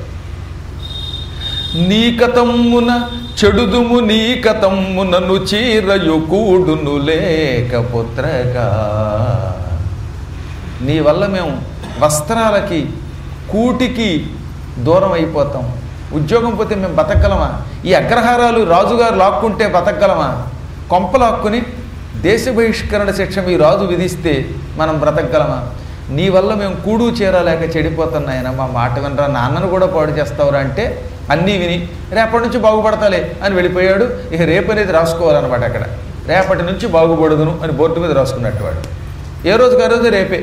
నీకతమ్మున చెడుదుము నీకతమ్మునను చీరయు కూడును లేకపోత్రగా నీ వల్ల మేము వస్త్రాలకి కూటికి దూరం అయిపోతాం ఉద్యోగం పోతే మేము బతకగలమా ఈ అగ్రహారాలు రాజుగారు లాక్కుంటే బతకగలమా కొంప లాక్కుని దేశ బహిష్కరణ శిక్ష మీ రాజు విధిస్తే మనం బ్రతకగలమా నీ వల్ల మేము కూడు చేరలేక చెడిపోతున్నాయన మా మాట వినరా నాన్నను కూడా పాడు చేస్తావురా అంటే అన్నీ విని రేపటి నుంచి బాగుపడతాలే అని వెళ్ళిపోయాడు ఇక రేపు అనేది రాసుకోవాలన్నమాట అక్కడ రేపటి నుంచి బాగుపడదును అని బోర్డు మీద రాసుకున్నట్టు వాడు ఏ రోజుకి ఆ రోజు రేపే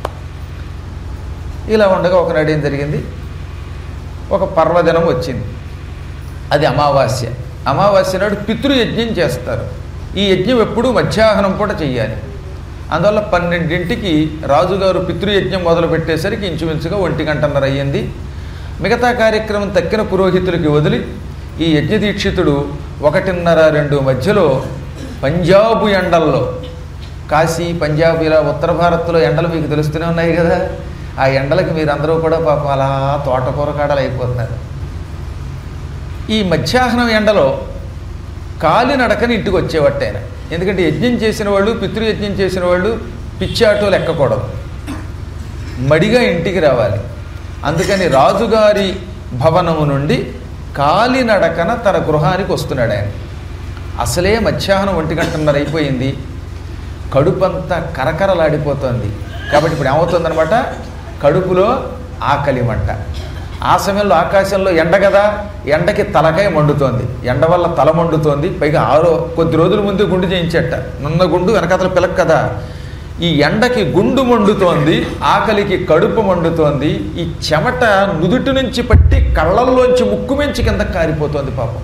ఇలా ఉండగా ఒకనాడు ఏం జరిగింది ఒక పర్వదినం వచ్చింది అది అమావాస్య అమావాస్య నాడు పితృయజ్ఞం చేస్తారు ఈ యజ్ఞం ఎప్పుడూ మధ్యాహ్నం పూట చెయ్యాలి అందువల్ల పన్నెండింటికి రాజుగారు పితృయజ్ఞం మొదలు పెట్టేసరికి ఇంచుమించుగా ఒంటి గంటన్నర అయ్యింది మిగతా కార్యక్రమం తక్కిన పురోహితులకి వదిలి ఈ యజ్ఞదీక్షితుడు ఒకటిన్నర రెండు మధ్యలో పంజాబు ఎండల్లో కాశీ పంజాబ్ ఇలా ఉత్తర భారత్లో ఎండలు మీకు తెలుస్తూనే ఉన్నాయి కదా ఆ ఎండలకి మీరందరూ కూడా పాపం అలా తోటకూర కాడలు అయిపోతున్నారు ఈ మధ్యాహ్నం ఎండలో కాలినడకని ఇంటికి వచ్చేవట్టు ఆయన ఎందుకంటే యజ్ఞం చేసిన వాళ్ళు పితృయజ్ఞం చేసిన వాళ్ళు పిచ్చి ఆటోలు ఎక్కకూడదు మడిగా ఇంటికి రావాలి అందుకని రాజుగారి భవనము నుండి కాలినడకన తన గృహానికి వస్తున్నాడు ఆయన అసలే మధ్యాహ్నం ఒంటి గంటన్నర అయిపోయింది కడుపంతా కరకరలాడిపోతుంది కాబట్టి ఇప్పుడు ఏమవుతుందనమాట కడుపులో ఆకలి మంట ఆ సమయంలో ఆకాశంలో ఎండ కదా ఎండకి తలకాయ మండుతోంది ఎండ వల్ల తల మండుతోంది పైగా ఆరో కొద్ది రోజుల ముందే గుండు చేయించట నున్న గుండు వెనకతల పిలక కదా ఈ ఎండకి గుండు మండుతోంది ఆకలికి కడుపు మండుతోంది ఈ చెమట నుదుటి నుంచి పట్టి కళ్ళల్లోంచి ముక్కు మించి కింద కారిపోతోంది పాపం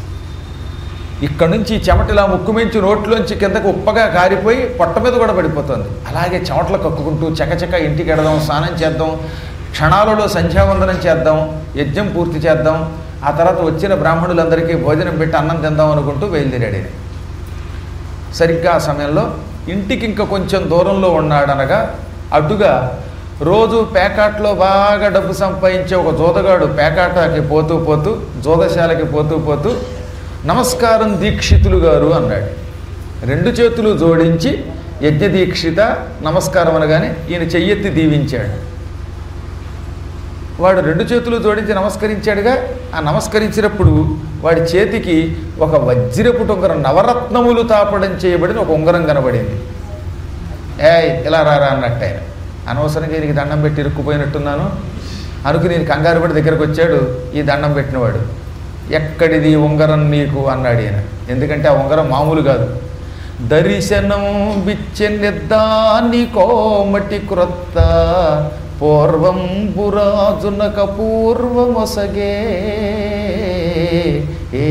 ఇక్కడ నుంచి ఈ చెమట ఇలా ముక్కు మించి నోట్లోంచి కిందకు ఉప్పగా కారిపోయి పొట్ట మీద కూడా పడిపోతుంది అలాగే చెమటలు కక్కుకుంటూ చకచక ఇంటికి ఎడదాం స్నానం చేద్దాం క్షణాలలో సంధ్యావందనం చేద్దాం యజ్ఞం పూర్తి చేద్దాం ఆ తర్వాత వచ్చిన బ్రాహ్మణులందరికీ భోజనం పెట్టి అన్నం తిందాం అనుకుంటూ బయలుదేరాడు ఈయన. సరిగ్గా ఆ సమయంలో ఇంటికి ఇంకా కొంచెం దూరంలో ఉన్నాడనగా అటుగా రోజు పేకాట్లో బాగా డబ్బు సంపాదించే ఒక జోదగాడు పేకాటకి పోతూ పోతూ జోదశాలకి పోతూ పోతూ నమస్కారం దీక్షితులు గారు అన్నాడు రెండు చేతులు జోడించి యజ్ఞ దీక్షిత నమస్కారం అనగానే ఈయన చెయ్యెత్తి దీవించాడు వాడు రెండు చేతులు జోడించి నమస్కరించాడుగా ఆ నమస్కరించినప్పుడు వాడి చేతికి ఒక వజ్రపు ఉంగరం నవరత్నములు తాపడం చేయబడిన ఒక ఉంగరం కనబడింది ఏయ్ ఇలా రారా అన్నట్టు ఆయన అనవసరంగా నీకు దండం పెట్టి ఇరుక్కుపోయినట్టున్నాను అనుకు నేను కంగారు పడి దగ్గరకు వచ్చాడు ఈ దండం పెట్టినవాడు ఎక్కడిది ఈ ఉంగరం నీకు అన్నాడు ఈయన ఎందుకంటే ఆ ఉంగరం మామూలు కాదు దర్శనం బిచ్చెన్నెద్దాని కోమటి క్రొత్త పూర్వం బురాజునక పూర్వమొసగే ఏ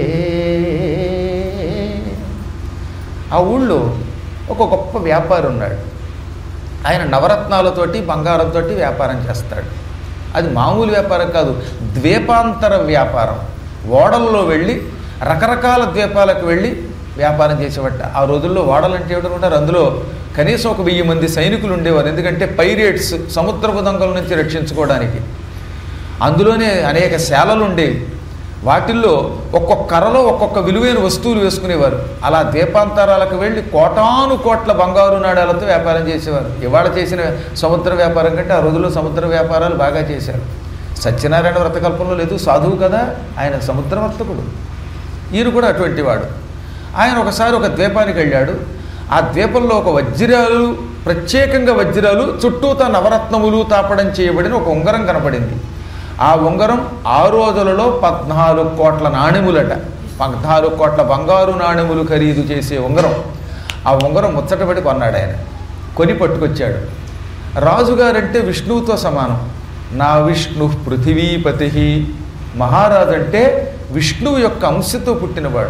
ఆ ఊళ్ళో ఒక గొప్ప వ్యాపారి ఉన్నాడు ఆయన నవరత్నాలతోటి బంగారంతో వ్యాపారం చేస్తాడు అది మామూలు వ్యాపారం కాదు ద్వీపాంతర వ్యాపారం ఓడల్లో వెళ్ళి రకరకాల ద్వీపాలకు వెళ్ళి వ్యాపారం చేసేవాట ఆ రోజుల్లో ఓడలంటే ఏమిటనుకుంటారు అందులో కనీసం ఒక వెయ్యి మంది సైనికులు ఉండేవారు ఎందుకంటే పైరేట్స్ సముద్రపు దొంగల నుంచి రక్షించుకోవడానికి అందులోనే అనేక శాలలు ఉండేవి వాటిల్లో ఒక్కొక్క కర్రలో ఒక్కొక్క విలువైన వస్తువులు వేసుకునేవారు అలా ద్వీపాంతరాలకు వెళ్ళి కోటాను కోట్ల బంగారు నాణాలతో వ్యాపారం చేసేవారు ఇవాళ చేసిన సముద్ర వ్యాపారం కంటే ఆ రోజుల్లో సముద్ర వ్యాపారాలు బాగా చేశారు సత్యనారాయణ వ్రతకల్పంలో లేదు సాధువు కదా ఆయన సముద్ర వర్తకుడు ఈయన కూడా అటువంటి వాడు ఆయన ఒకసారి ఒక ద్వీపానికి వెళ్ళాడు ఆ ద్వీపంలో ఒక వజ్రాలు ప్రత్యేకంగా వజ్రాలు చుట్టూతా నవరత్నములు తాపడం చేయబడిన ఒక ఉంగరం కనపడింది ఆ ఉంగరం ఆ రోజులలో పద్నాలుగు కోట్ల నాణెములట పద్నాలుగు కోట్ల బంగారు నాణెములు ఖరీదు చేసే ఉంగరం ఆ ఉంగరం ముచ్చటపడి కొన్నాడు ఆయన కొని పట్టుకొచ్చాడు రాజుగారంటే విష్ణువుతో సమానం నా విష్ణు పృథివీపతి మహారాజు అంటే విష్ణువు యొక్క అంశతో పుట్టినవాడు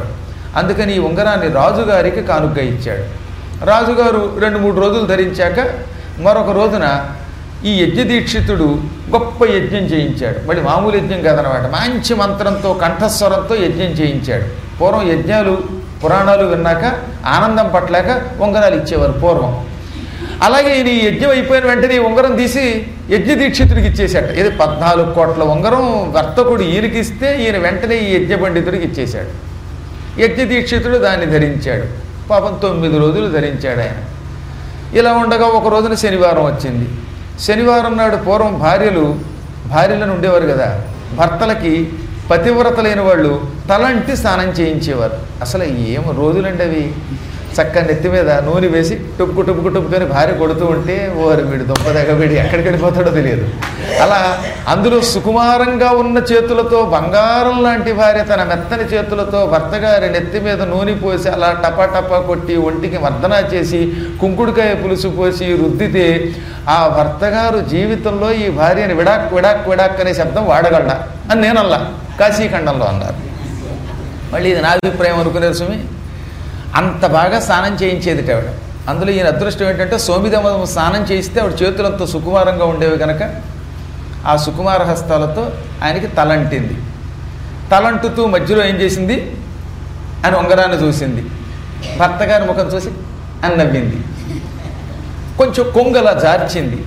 అందుకని ఈ ఉంగరాన్ని రాజుగారికి కానుగ్గా ఇచ్చాడు రాజుగారు రెండు మూడు రోజులు ధరించాక మరొక రోజున ఈ యజ్ఞ దీక్షితుడు గొప్ప యజ్ఞం చేయించాడు మళ్ళీ మామూలు యజ్ఞం కాదనమాట మంచి మంత్రంతో కంఠస్వరంతో యజ్ఞం చేయించాడు పూర్వం యజ్ఞాలు పురాణాలు విన్నాక ఆనందం పట్టలేక ఉంగరాలు ఇచ్చేవారు పూర్వం అలాగే ఈయన ఈ యజ్ఞం అయిపోయిన వెంటనే ఈ ఉంగరం తీసి యజ్ఞ దీక్షితుడికి ఇచ్చేశాడు ఇది పద్నాలుగు కోట్ల ఉంగరం వర్తకుడు ఈయనకి ఇస్తే ఈయన వెంటనే ఈ యజ్ఞ పండితుడికి ఇచ్చేశాడు యజ్ఞ దీక్షితుడు దాన్ని ధరించాడు పాపం తొమ్మిది రోజులు ధరించాడు ఆయన ఇలా ఉండగా ఒక రోజున శనివారం వచ్చింది శనివారం నాడు పూర్వం భార్యలు భార్యలను ఉండేవారు కదా భర్తలకి పతివ్రతలైన వాళ్ళు తలంటి స్నానం చేయించేవారు అసలు ఏం రోజులండి అవి చక్క నెత్తి మీద నూనె వేసి టుప్పుకు టుప్పుకు టుప్పుకొని భార్య కొడుతూ ఉంటే ఓరి వీడు దుంపదగ వీడి ఎక్కడికి వెళ్ళిపోతాడో తెలియదు అలా అందులో సుకుమారంగా ఉన్న చేతులతో బంగారం లాంటి భార్య తన మెత్తని చేతులతో భర్త గారి నెత్తి మీద నూనె పోసి అలా టపా టపా కొట్టి ఒంటికి మర్దనా చేసి కుంకుడుకాయ పులుసు పోసి రుద్దితే ఆ భర్త గారు జీవితంలో ఈ భార్యని విడాక్ విడాక్ విడాక్ అనే శబ్దం వాడగలడా అని నేనల్లా కాశీఖండంలో అన్నారు మళ్ళీ ఇది నా అభిప్రాయం అనుకునే స్వామి అంత బాగా స్నానం చేయించేది ఆవిడ అందులో ఈయన అదృష్టం ఏంటంటే సోమిదమ స్నానం చేయిస్తే ఆవిడ చేతులంతా సుకుమారంగా ఉండేవి కనుక ఆ సుకుమార హస్తాలతో ఆయనకి తలంటింది తలంటుతూ మధ్యలో ఏం చేసింది అని ఉంగరాన్ని చూసింది భర్త గారి ముఖం చూసి అని నవ్వింది కొంచెం కొంగలా జార్చింది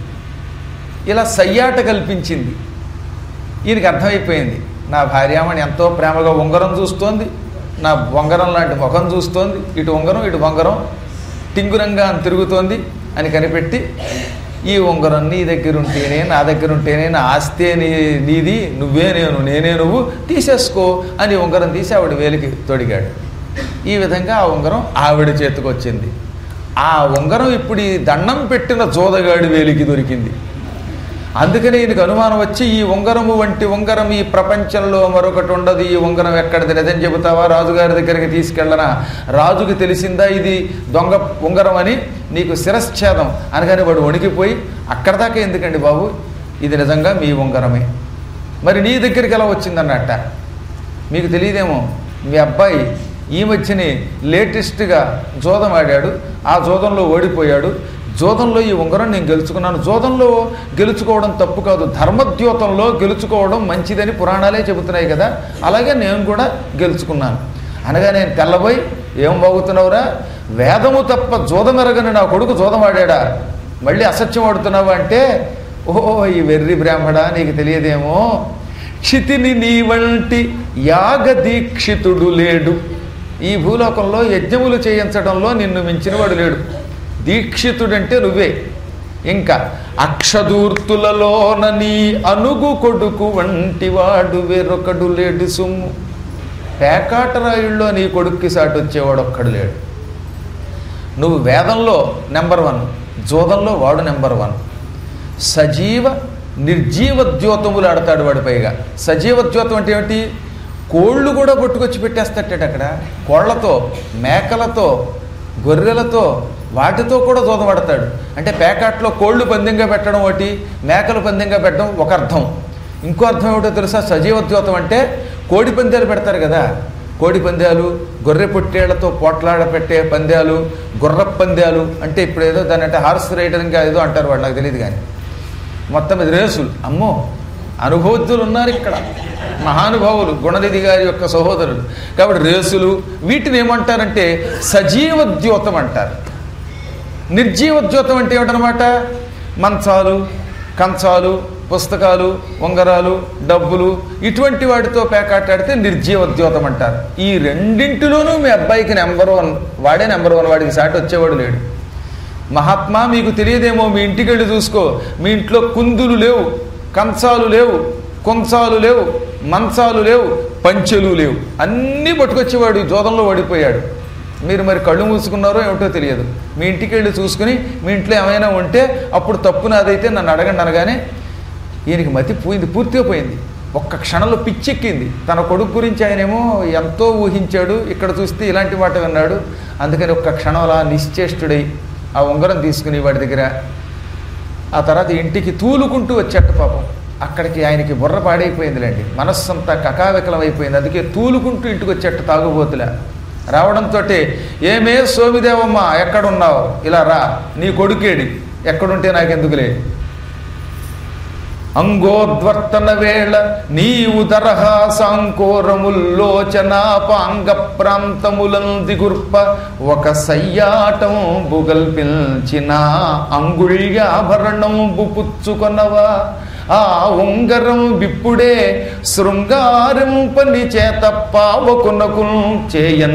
ఇలా సయ్యాట కల్పించింది ఈయనకి అర్థమైపోయింది నా భార్యామణి ఎంతో ప్రేమగా ఉంగరం చూస్తోంది నా ఉంగరం లాంటి ముఖం చూస్తోంది ఇటు ఉంగరం ఇటు ఉంగరం టింగురంగా అని తిరుగుతోంది అని కనిపెట్టి ఈ ఉంగరం నీ దగ్గర ఉంటేనే నా దగ్గర ఉంటేనే నా ఆస్తే నీ నీది నువ్వే నేను నేనే నువ్వు తీసేసుకో అని ఉంగరం తీసి ఆవిడ వేలికి తొడిగాడు ఈ విధంగా ఆ ఉంగరం ఆవిడ చేతికి వచ్చింది ఆ ఉంగరం ఇప్పుడు ఈ దండం పెట్టిన జోదగాడి వేలికి దొరికింది అందుకని ఈయనకు అనుమానం వచ్చి ఈ ఉంగరము వంటి ఉంగరం ఈ ప్రపంచంలో మరొకటి ఉండదు ఈ ఉంగరం ఎక్కడిది నిజం చెబుతావా రాజుగారి దగ్గరికి తీసుకెళ్ళనా రాజుకి తెలిసిందా ఇది దొంగ ఉంగరం అని నీకు శిరశ్ఛేదం అనగానే వాడు వణికిపోయి అక్కడ దాకా ఎందుకండి బాబు ఇది నిజంగా మీ ఉంగరమే మరి నీ దగ్గరికి ఎలా వచ్చిందన్నట్ట మీకు తెలియదేమో మీ అబ్బాయి ఈ మధ్యనే లేటెస్ట్గా జోదం ఆడాడు ఆ జోదంలో ఓడిపోయాడు జోదంలో ఈ ఉంగరం నేను గెలుచుకున్నాను జోదంలో గెలుచుకోవడం తప్పు కాదు ధర్మద్యోతంలో గెలుచుకోవడం మంచిదని పురాణాలే చెబుతున్నాయి కదా అలాగే నేను కూడా గెలుచుకున్నాను అనగా నేను తెల్లబోయి ఏం బాగుతున్నావురా వేదము తప్ప జోదమెరగని నా కొడుకు జోదం ఆడాడా మళ్ళీ అసత్యం ఆడుతున్నావా అంటే ఓహో ఈ వెర్రి బ్రాహ్మణ నీకు తెలియదేమో క్షితిని నీ వంటి యాగ దీక్షితుడు లేడు ఈ భూలోకంలో యజ్ఞములు చేయించడంలో నిన్ను మించినవాడు లేడు దీక్షితుడంటే నువ్వే ఇంకా అక్షదూర్తులలోన నీ అనుగు కొడుకు వంటి వాడు వేరొకడు లేడు సుమ్ము పేకాటరాయుల్లో నీ కొడుక్కి సాటి వచ్చేవాడు ఒక్కడు లేడు నువ్వు వేదంలో నెంబర్ వన్ జోదంలో వాడు నెంబర్ వన్ సజీవ నిర్జీవ ద్యోతములు ఆడతాడు వాడి పైగా సజీవ ద్యోతం అంటే ఏమిటి కోళ్ళు కూడా పట్టుకొచ్చి పెట్టేస్తాడట అక్కడ కోళ్లతో మేకలతో గొర్రెలతో వాటితో కూడా జోదమాడతాడు అంటే పేకాట్లో కోళ్ళు పందెంగా పెట్టడం ఒకటి మేకలు పందెంగా పెట్టడం ఒక అర్థం ఇంకో అర్థం ఏమిటో తెలుసా సజీవ ద్యోతం అంటే కోడి పందాలు పెడతారు కదా కోడి పందాలు గొర్రె పొట్టేళ్లతో పోట్లాడ పెట్టే పందాలు గుర్ర పందాలు అంటే ఇప్పుడు ఏదో దాని అంటే హార్స్ రైడరింగ్ ఏదో అంటారు వాళ్ళు నాకు తెలియదు కానీ మొత్తం ఇది రేసులు అమ్మో అనుభవజ్ఞులు ఉన్నారు ఇక్కడ మహానుభావులు గుణనిధి గారి యొక్క సహోదరులు కాబట్టి రేసులు వీటిని ఏమంటారంటే సజీవ ద్యోతం అంటారు నిర్జీవ ద్యోతం అంటే ఏమిటనమాట మంచాలు కంచాలు పుస్తకాలు ఉంగరాలు డబ్బులు ఇటువంటి వాటితో పేకాటాడితే నిర్జీవ ద్యోతం అంటారు ఈ రెండింటిలోనూ మీ అబ్బాయికి నెంబర్ వన్ వాడే నెంబర్ వన్ వాడికి సాటి వచ్చేవాడు లేడు మహాత్మా మీకు తెలియదేమో మీ ఇంటికి వెళ్ళి చూసుకో మీ ఇంట్లో కుందులు లేవు కంచాలు లేవు కొంచాలు లేవు మంచాలు లేవు పంచెలు లేవు అన్నీ పట్టుకొచ్చేవాడు ఈ జోదంలో ఓడిపోయాడు మీరు మరి కళ్ళు మూసుకున్నారో ఏమిటో తెలియదు మీ ఇంటికి వెళ్ళి చూసుకుని మీ ఇంట్లో ఏమైనా ఉంటే అప్పుడు తప్పు నాదైతే నన్ను అడగండి అనగానే ఈయనకి మతి పోయింది పూర్తిగా పోయింది ఒక్క క్షణంలో పిచ్చెక్కింది తన కొడుకు గురించి ఆయనేమో ఎంతో ఊహించాడు ఇక్కడ చూస్తే ఇలాంటి మాట విన్నాడు అందుకని ఒక్క క్షణంలా నిశ్చేష్టుడై ఆ ఉంగరం తీసుకుని వాడి దగ్గర ఆ తర్వాత ఇంటికి తూలుకుంటూ వచ్చేట పాపం అక్కడికి ఆయనకి బుర్ర పాడైపోయిందిలేండి మనస్సంతా కకావికలం అయిపోయింది అందుకే తూలుకుంటూ ఇంటికి వచ్చేట తాగుబోతులా రావడంతో ఏమే సోమిదేవమ్మ ఎక్కడున్నావు ఇలా రా నీ కొడుకేడి ఎక్కడుంటే నాకెందుకులే అంగోద్వర్తన వేళ నీవు దరహాసాంకోరముల్లోచనాపాంగ ప్రాంతములంది గుర్ప ఒక సయ్యాటం బుగల్పిల్చిన అంగుళ్యాభరణంబు పుచ్చుకొనవా ఆ ఉంగరం విప్పుడే శృంగారం పని చేత పావకునకు చేయన్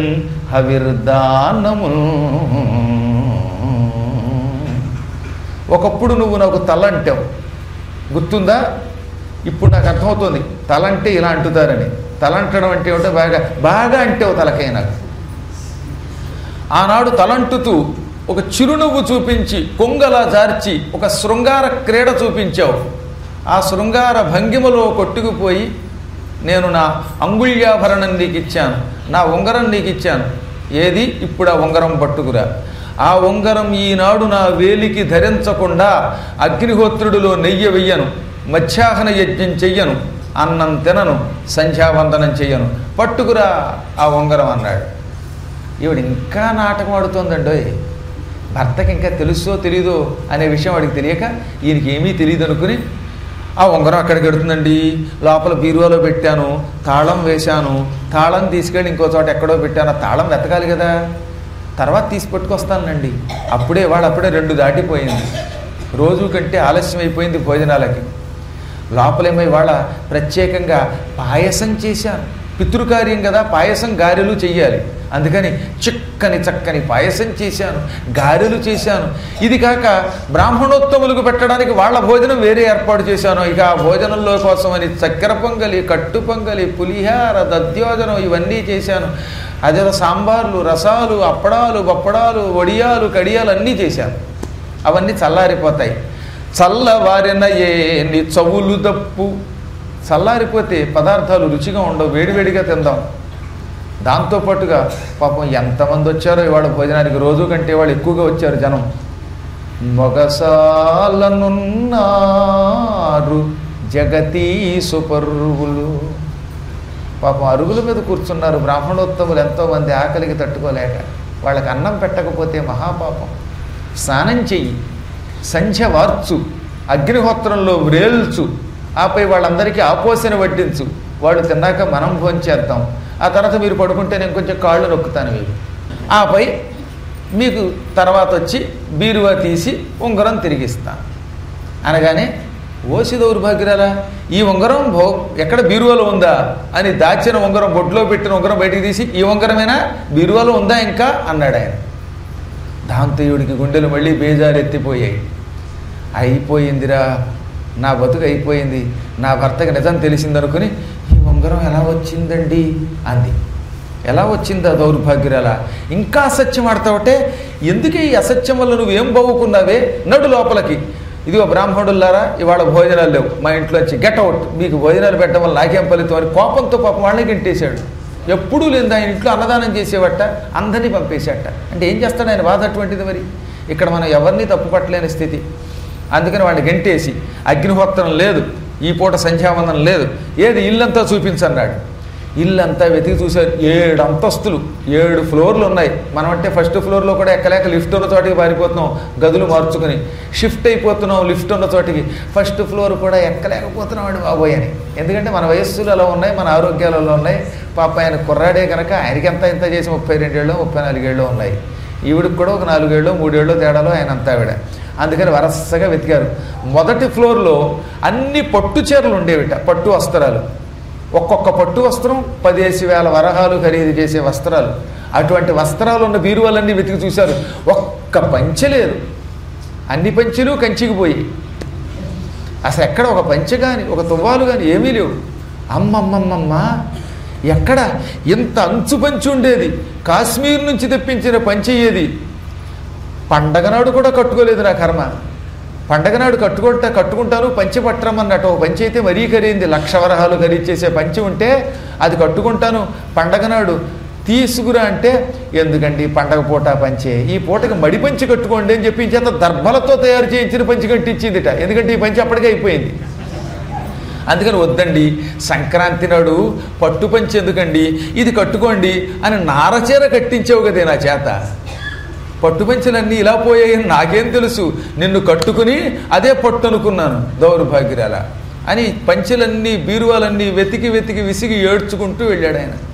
హవిర్దానము ఒకప్పుడు నువ్వు నాకు తల అంటావు గుర్తుందా ఇప్పుడు నాకు అర్థమవుతుంది తల అంటే ఇలా అంటుతారని తల అంటడం అంటే ఏమిటో బాగా బాగా అంటావు తలకై నాకు ఆనాడు తలంటుతూ ఒక చిరునవ్వు చూపించి కొంగలా జార్చి ఒక శృంగార క్రీడ చూపించావు ఆ శృంగార భంగిమలో కొట్టుకుపోయి నేను నా అంగుళ్యాభరణం నీకు ఇచ్చాను నా ఉంగరం నీకు ఇచ్చాను ఏది ఇప్పుడు ఆ ఉంగరం పట్టుకురా ఆ ఉంగరం ఈనాడు నా వేలికి ధరించకుండా అగ్నిహోత్రుడిలో నెయ్యి వెయ్యను మధ్యాహ్న యజ్ఞం చెయ్యను అన్నం తినను సంధ్యావందనం చెయ్యను పట్టుకురా ఆ ఉంగరం అన్నాడు ఈవిడ ఇంకా నాటకం ఆడుతోందండోయ్ భర్తకి ఇంకా తెలుసో తెలీదో అనే విషయం వాడికి తెలియక ఈయనకి ఏమీ తెలియదు అనుకుని ఆ ఉంగరం అక్కడికి ఎడుతుందండి లోపల బీరువాలో పెట్టాను తాళం వేశాను తాళం తీసుకెళ్ళి ఇంకో చోట ఎక్కడో పెట్టాను ఆ తాళం వెతకాలి కదా తర్వాత తీసి పట్టుకొస్తానండి అప్పుడే వాడు అప్పుడే రెండు దాటిపోయింది రోజు కంటే ఆలస్యం అయిపోయింది భోజనాలకి లోపలేమో ఇవాళ ప్రత్యేకంగా పాయసం చేశాను పితృకార్యం కదా పాయసం గారెలు చెయ్యాలి అందుకని చిక్కని చక్కని పాయసం చేశాను గారెలు చేశాను ఇది కాక బ్రాహ్మణోత్తములకు పెట్టడానికి వాళ్ళ భోజనం వేరే ఏర్పాటు చేశాను ఇక ఆ భోజనంలో కోసమని చక్కెర పొంగలి కట్టు పొంగలి పులిహార దద్యోజనం ఇవన్నీ చేశాను అదేదో సాంబార్లు రసాలు అప్పడాలు బప్పడాలు వడియాలు కడియాలు అన్నీ చేశాను అవన్నీ చల్లారిపోతాయి చల్లవారిన ఏని చవులు తప్పు చల్లారిపోతే పదార్థాలు రుచిగా ఉండవు వేడివేడిగా తిందాం దాంతోపాటుగా పాపం ఎంతమంది వచ్చారో ఇవాళ భోజనానికి రోజు కంటే వాళ్ళు ఎక్కువగా వచ్చారు జనం మొగసాలనున్నారు జగతీసు పర్వులు పాపం అరుగుల మీద కూర్చున్నారు బ్రాహ్మణోత్తములు ఎంతోమంది ఆకలికి తట్టుకోలేక వాళ్ళకి అన్నం పెట్టకపోతే మహాపాపం స్నానం చెయ్యి సంధ్య వార్చు అగ్నిహోత్రంలో వ్రేల్చు ఆపై వాళ్ళందరికీ ఆపోసన వడ్డించు వాళ్ళు తిన్నాక మనం భోంచేద్దాం ఆ తర్వాత మీరు పడుకుంటే నేను కొంచెం కాళ్ళు నొక్కుతాను మీరు ఆపై మీకు తర్వాత వచ్చి బీరువా తీసి ఉంగరం తిరిగిస్తాను అనగానే ఓసి దౌర్భాగ్యరాలా ఈ ఉంగరం భో ఎక్కడ బీరువాలో ఉందా అని దాచిన ఉంగరం బొడ్లో పెట్టిన ఉంగరం బయటికి తీసి ఈ ఉంగరమేనా బీరువాలో ఉందా ఇంకా అన్నాడు ఆయన దాంతో ఈవిడికి గుండెలు మళ్ళీ బేజారెత్తిపోయాయి అయిపోయిందిరా నా బతుకు అయిపోయింది నా భర్తకి నిజం తెలిసిందనుకుని ఈ ఉంగరం ఎలా వచ్చిందండి అంది ఎలా వచ్చిందా దౌర్భాగ్యురాలా ఇంకా అసత్యం ఆడతావుటే ఎందుకే ఈ అసత్యం వల్ల నువ్వేం బావుకున్నావే నడు లోపలికి ఇదిగో బ్రాహ్మణులారా ఇవాళ భోజనాలు లేవు మా ఇంట్లో వచ్చి గెట్ అవుట్ మీకు భోజనాలు పెట్టడం వల్ల నాకేం ఫలితం అని కోపంతో పాపం వాళ్ళని గెంటేశాడు ఎప్పుడూ లేదు ఆయన ఇంట్లో అన్నదానం చేసేవట అందరినీ పంపేసేట అంటే ఏం చేస్తాడు ఆయన బాధ అటువంటిది మరి ఇక్కడ మనం ఎవరిని తప్పు పట్టలేని స్థితి అందుకని వాడిని గెంటేసి అగ్నిహోత్రం లేదు ఈ పూట సంధ్యావందనం లేదు ఏది ఇల్లంతా చూపించన్నాడు ఇల్లంతా వెతికి చూశారు ఏడు అంతస్తులు ఏడు ఫ్లోర్లు ఉన్నాయి మనం అంటే ఫస్ట్ ఫ్లోర్లో కూడా ఎక్కలేక లిఫ్ట్ ఉన్న చోటికి పారిపోతున్నాం గదులు మార్చుకుని షిఫ్ట్ అయిపోతున్నాం లిఫ్ట్ ఉన్న చోటికి ఫస్ట్ ఫ్లోర్ కూడా ఎక్కలేకపోతున్నాం అండి బాబోయ్ అని ఎందుకంటే మన వయస్సులు అలా ఉన్నాయి మన ఆరోగ్యాలు అలా ఉన్నాయి పాప ఆయన కుర్రాడే కనుక ఆయనకి ఎంత ఇంత చేసి ముప్పై రెండేళ్ళు ముప్పై నాలుగేళ్ళు ఉన్నాయి ఈవిడికి కూడా ఒక నాలుగేళ్ళు మూడేళ్ళు తేడాలో ఆయన అంతా ఆవిడ అందుకని వరసగా వెతికారు మొదటి ఫ్లోర్లో అన్ని పట్టు చీరలు ఉండేవిట పట్టు వస్త్రాలు ఒక్కొక్క పట్టు వస్త్రం పదేసి వేల వరహాలు ఖరీదు చేసే వస్త్రాలు అటువంటి వస్త్రాలు ఉన్న బీరువాలన్నీ వెతికి చూశారు ఒక్క పంచె లేదు అన్ని పంచెలు కంచికి పోయి అసలు ఎక్కడ ఒక పంచె కానీ ఒక తువ్వాలు కానీ ఏమీ లేవు అమ్మమ్మమ్మమ్మ ఎక్కడ ఇంత అంచు పంచి ఉండేది కాశ్మీర్ నుంచి తెప్పించిన పంచె ఏది పండగ నాడు కూడా కట్టుకోలేదు నా కర్మ పండగ నాడు కట్టుకుంటా కట్టుకుంటాను పంచి పట్టరమన్నట్టు ఒక పంచి అయితే మరీ ఖరీంది లక్ష వరహాలు ఖరీదు చేసే పంచి ఉంటే అది కట్టుకుంటాను పండగ నాడు తీసుకురా అంటే ఎందుకండి పండగ పూట పంచే ఈ పూటకి మడి పంచి కట్టుకోండి అని చెప్పి చేత దర్భలతో తయారు చేయించిన పంచి కట్టించిందిట ఎందుకంటే ఈ పంచి అప్పటికే అయిపోయింది అందుకని వద్దండి సంక్రాంతి నాడు పట్టు పంచి ఎందుకండి ఇది కట్టుకోండి అని నారచీర కట్టించావు కదే నా చేత పట్టు పంచెలన్నీ ఇలా పోయాయని నాకేం తెలుసు నిన్ను కట్టుకుని అదే పట్టు అనుకున్నాను దౌర్భాగ్యాల అని పంచెలన్నీ బీరువాలన్నీ వెతికి వెతికి విసిగి ఏడ్చుకుంటూ వెళ్ళాడు ఆయన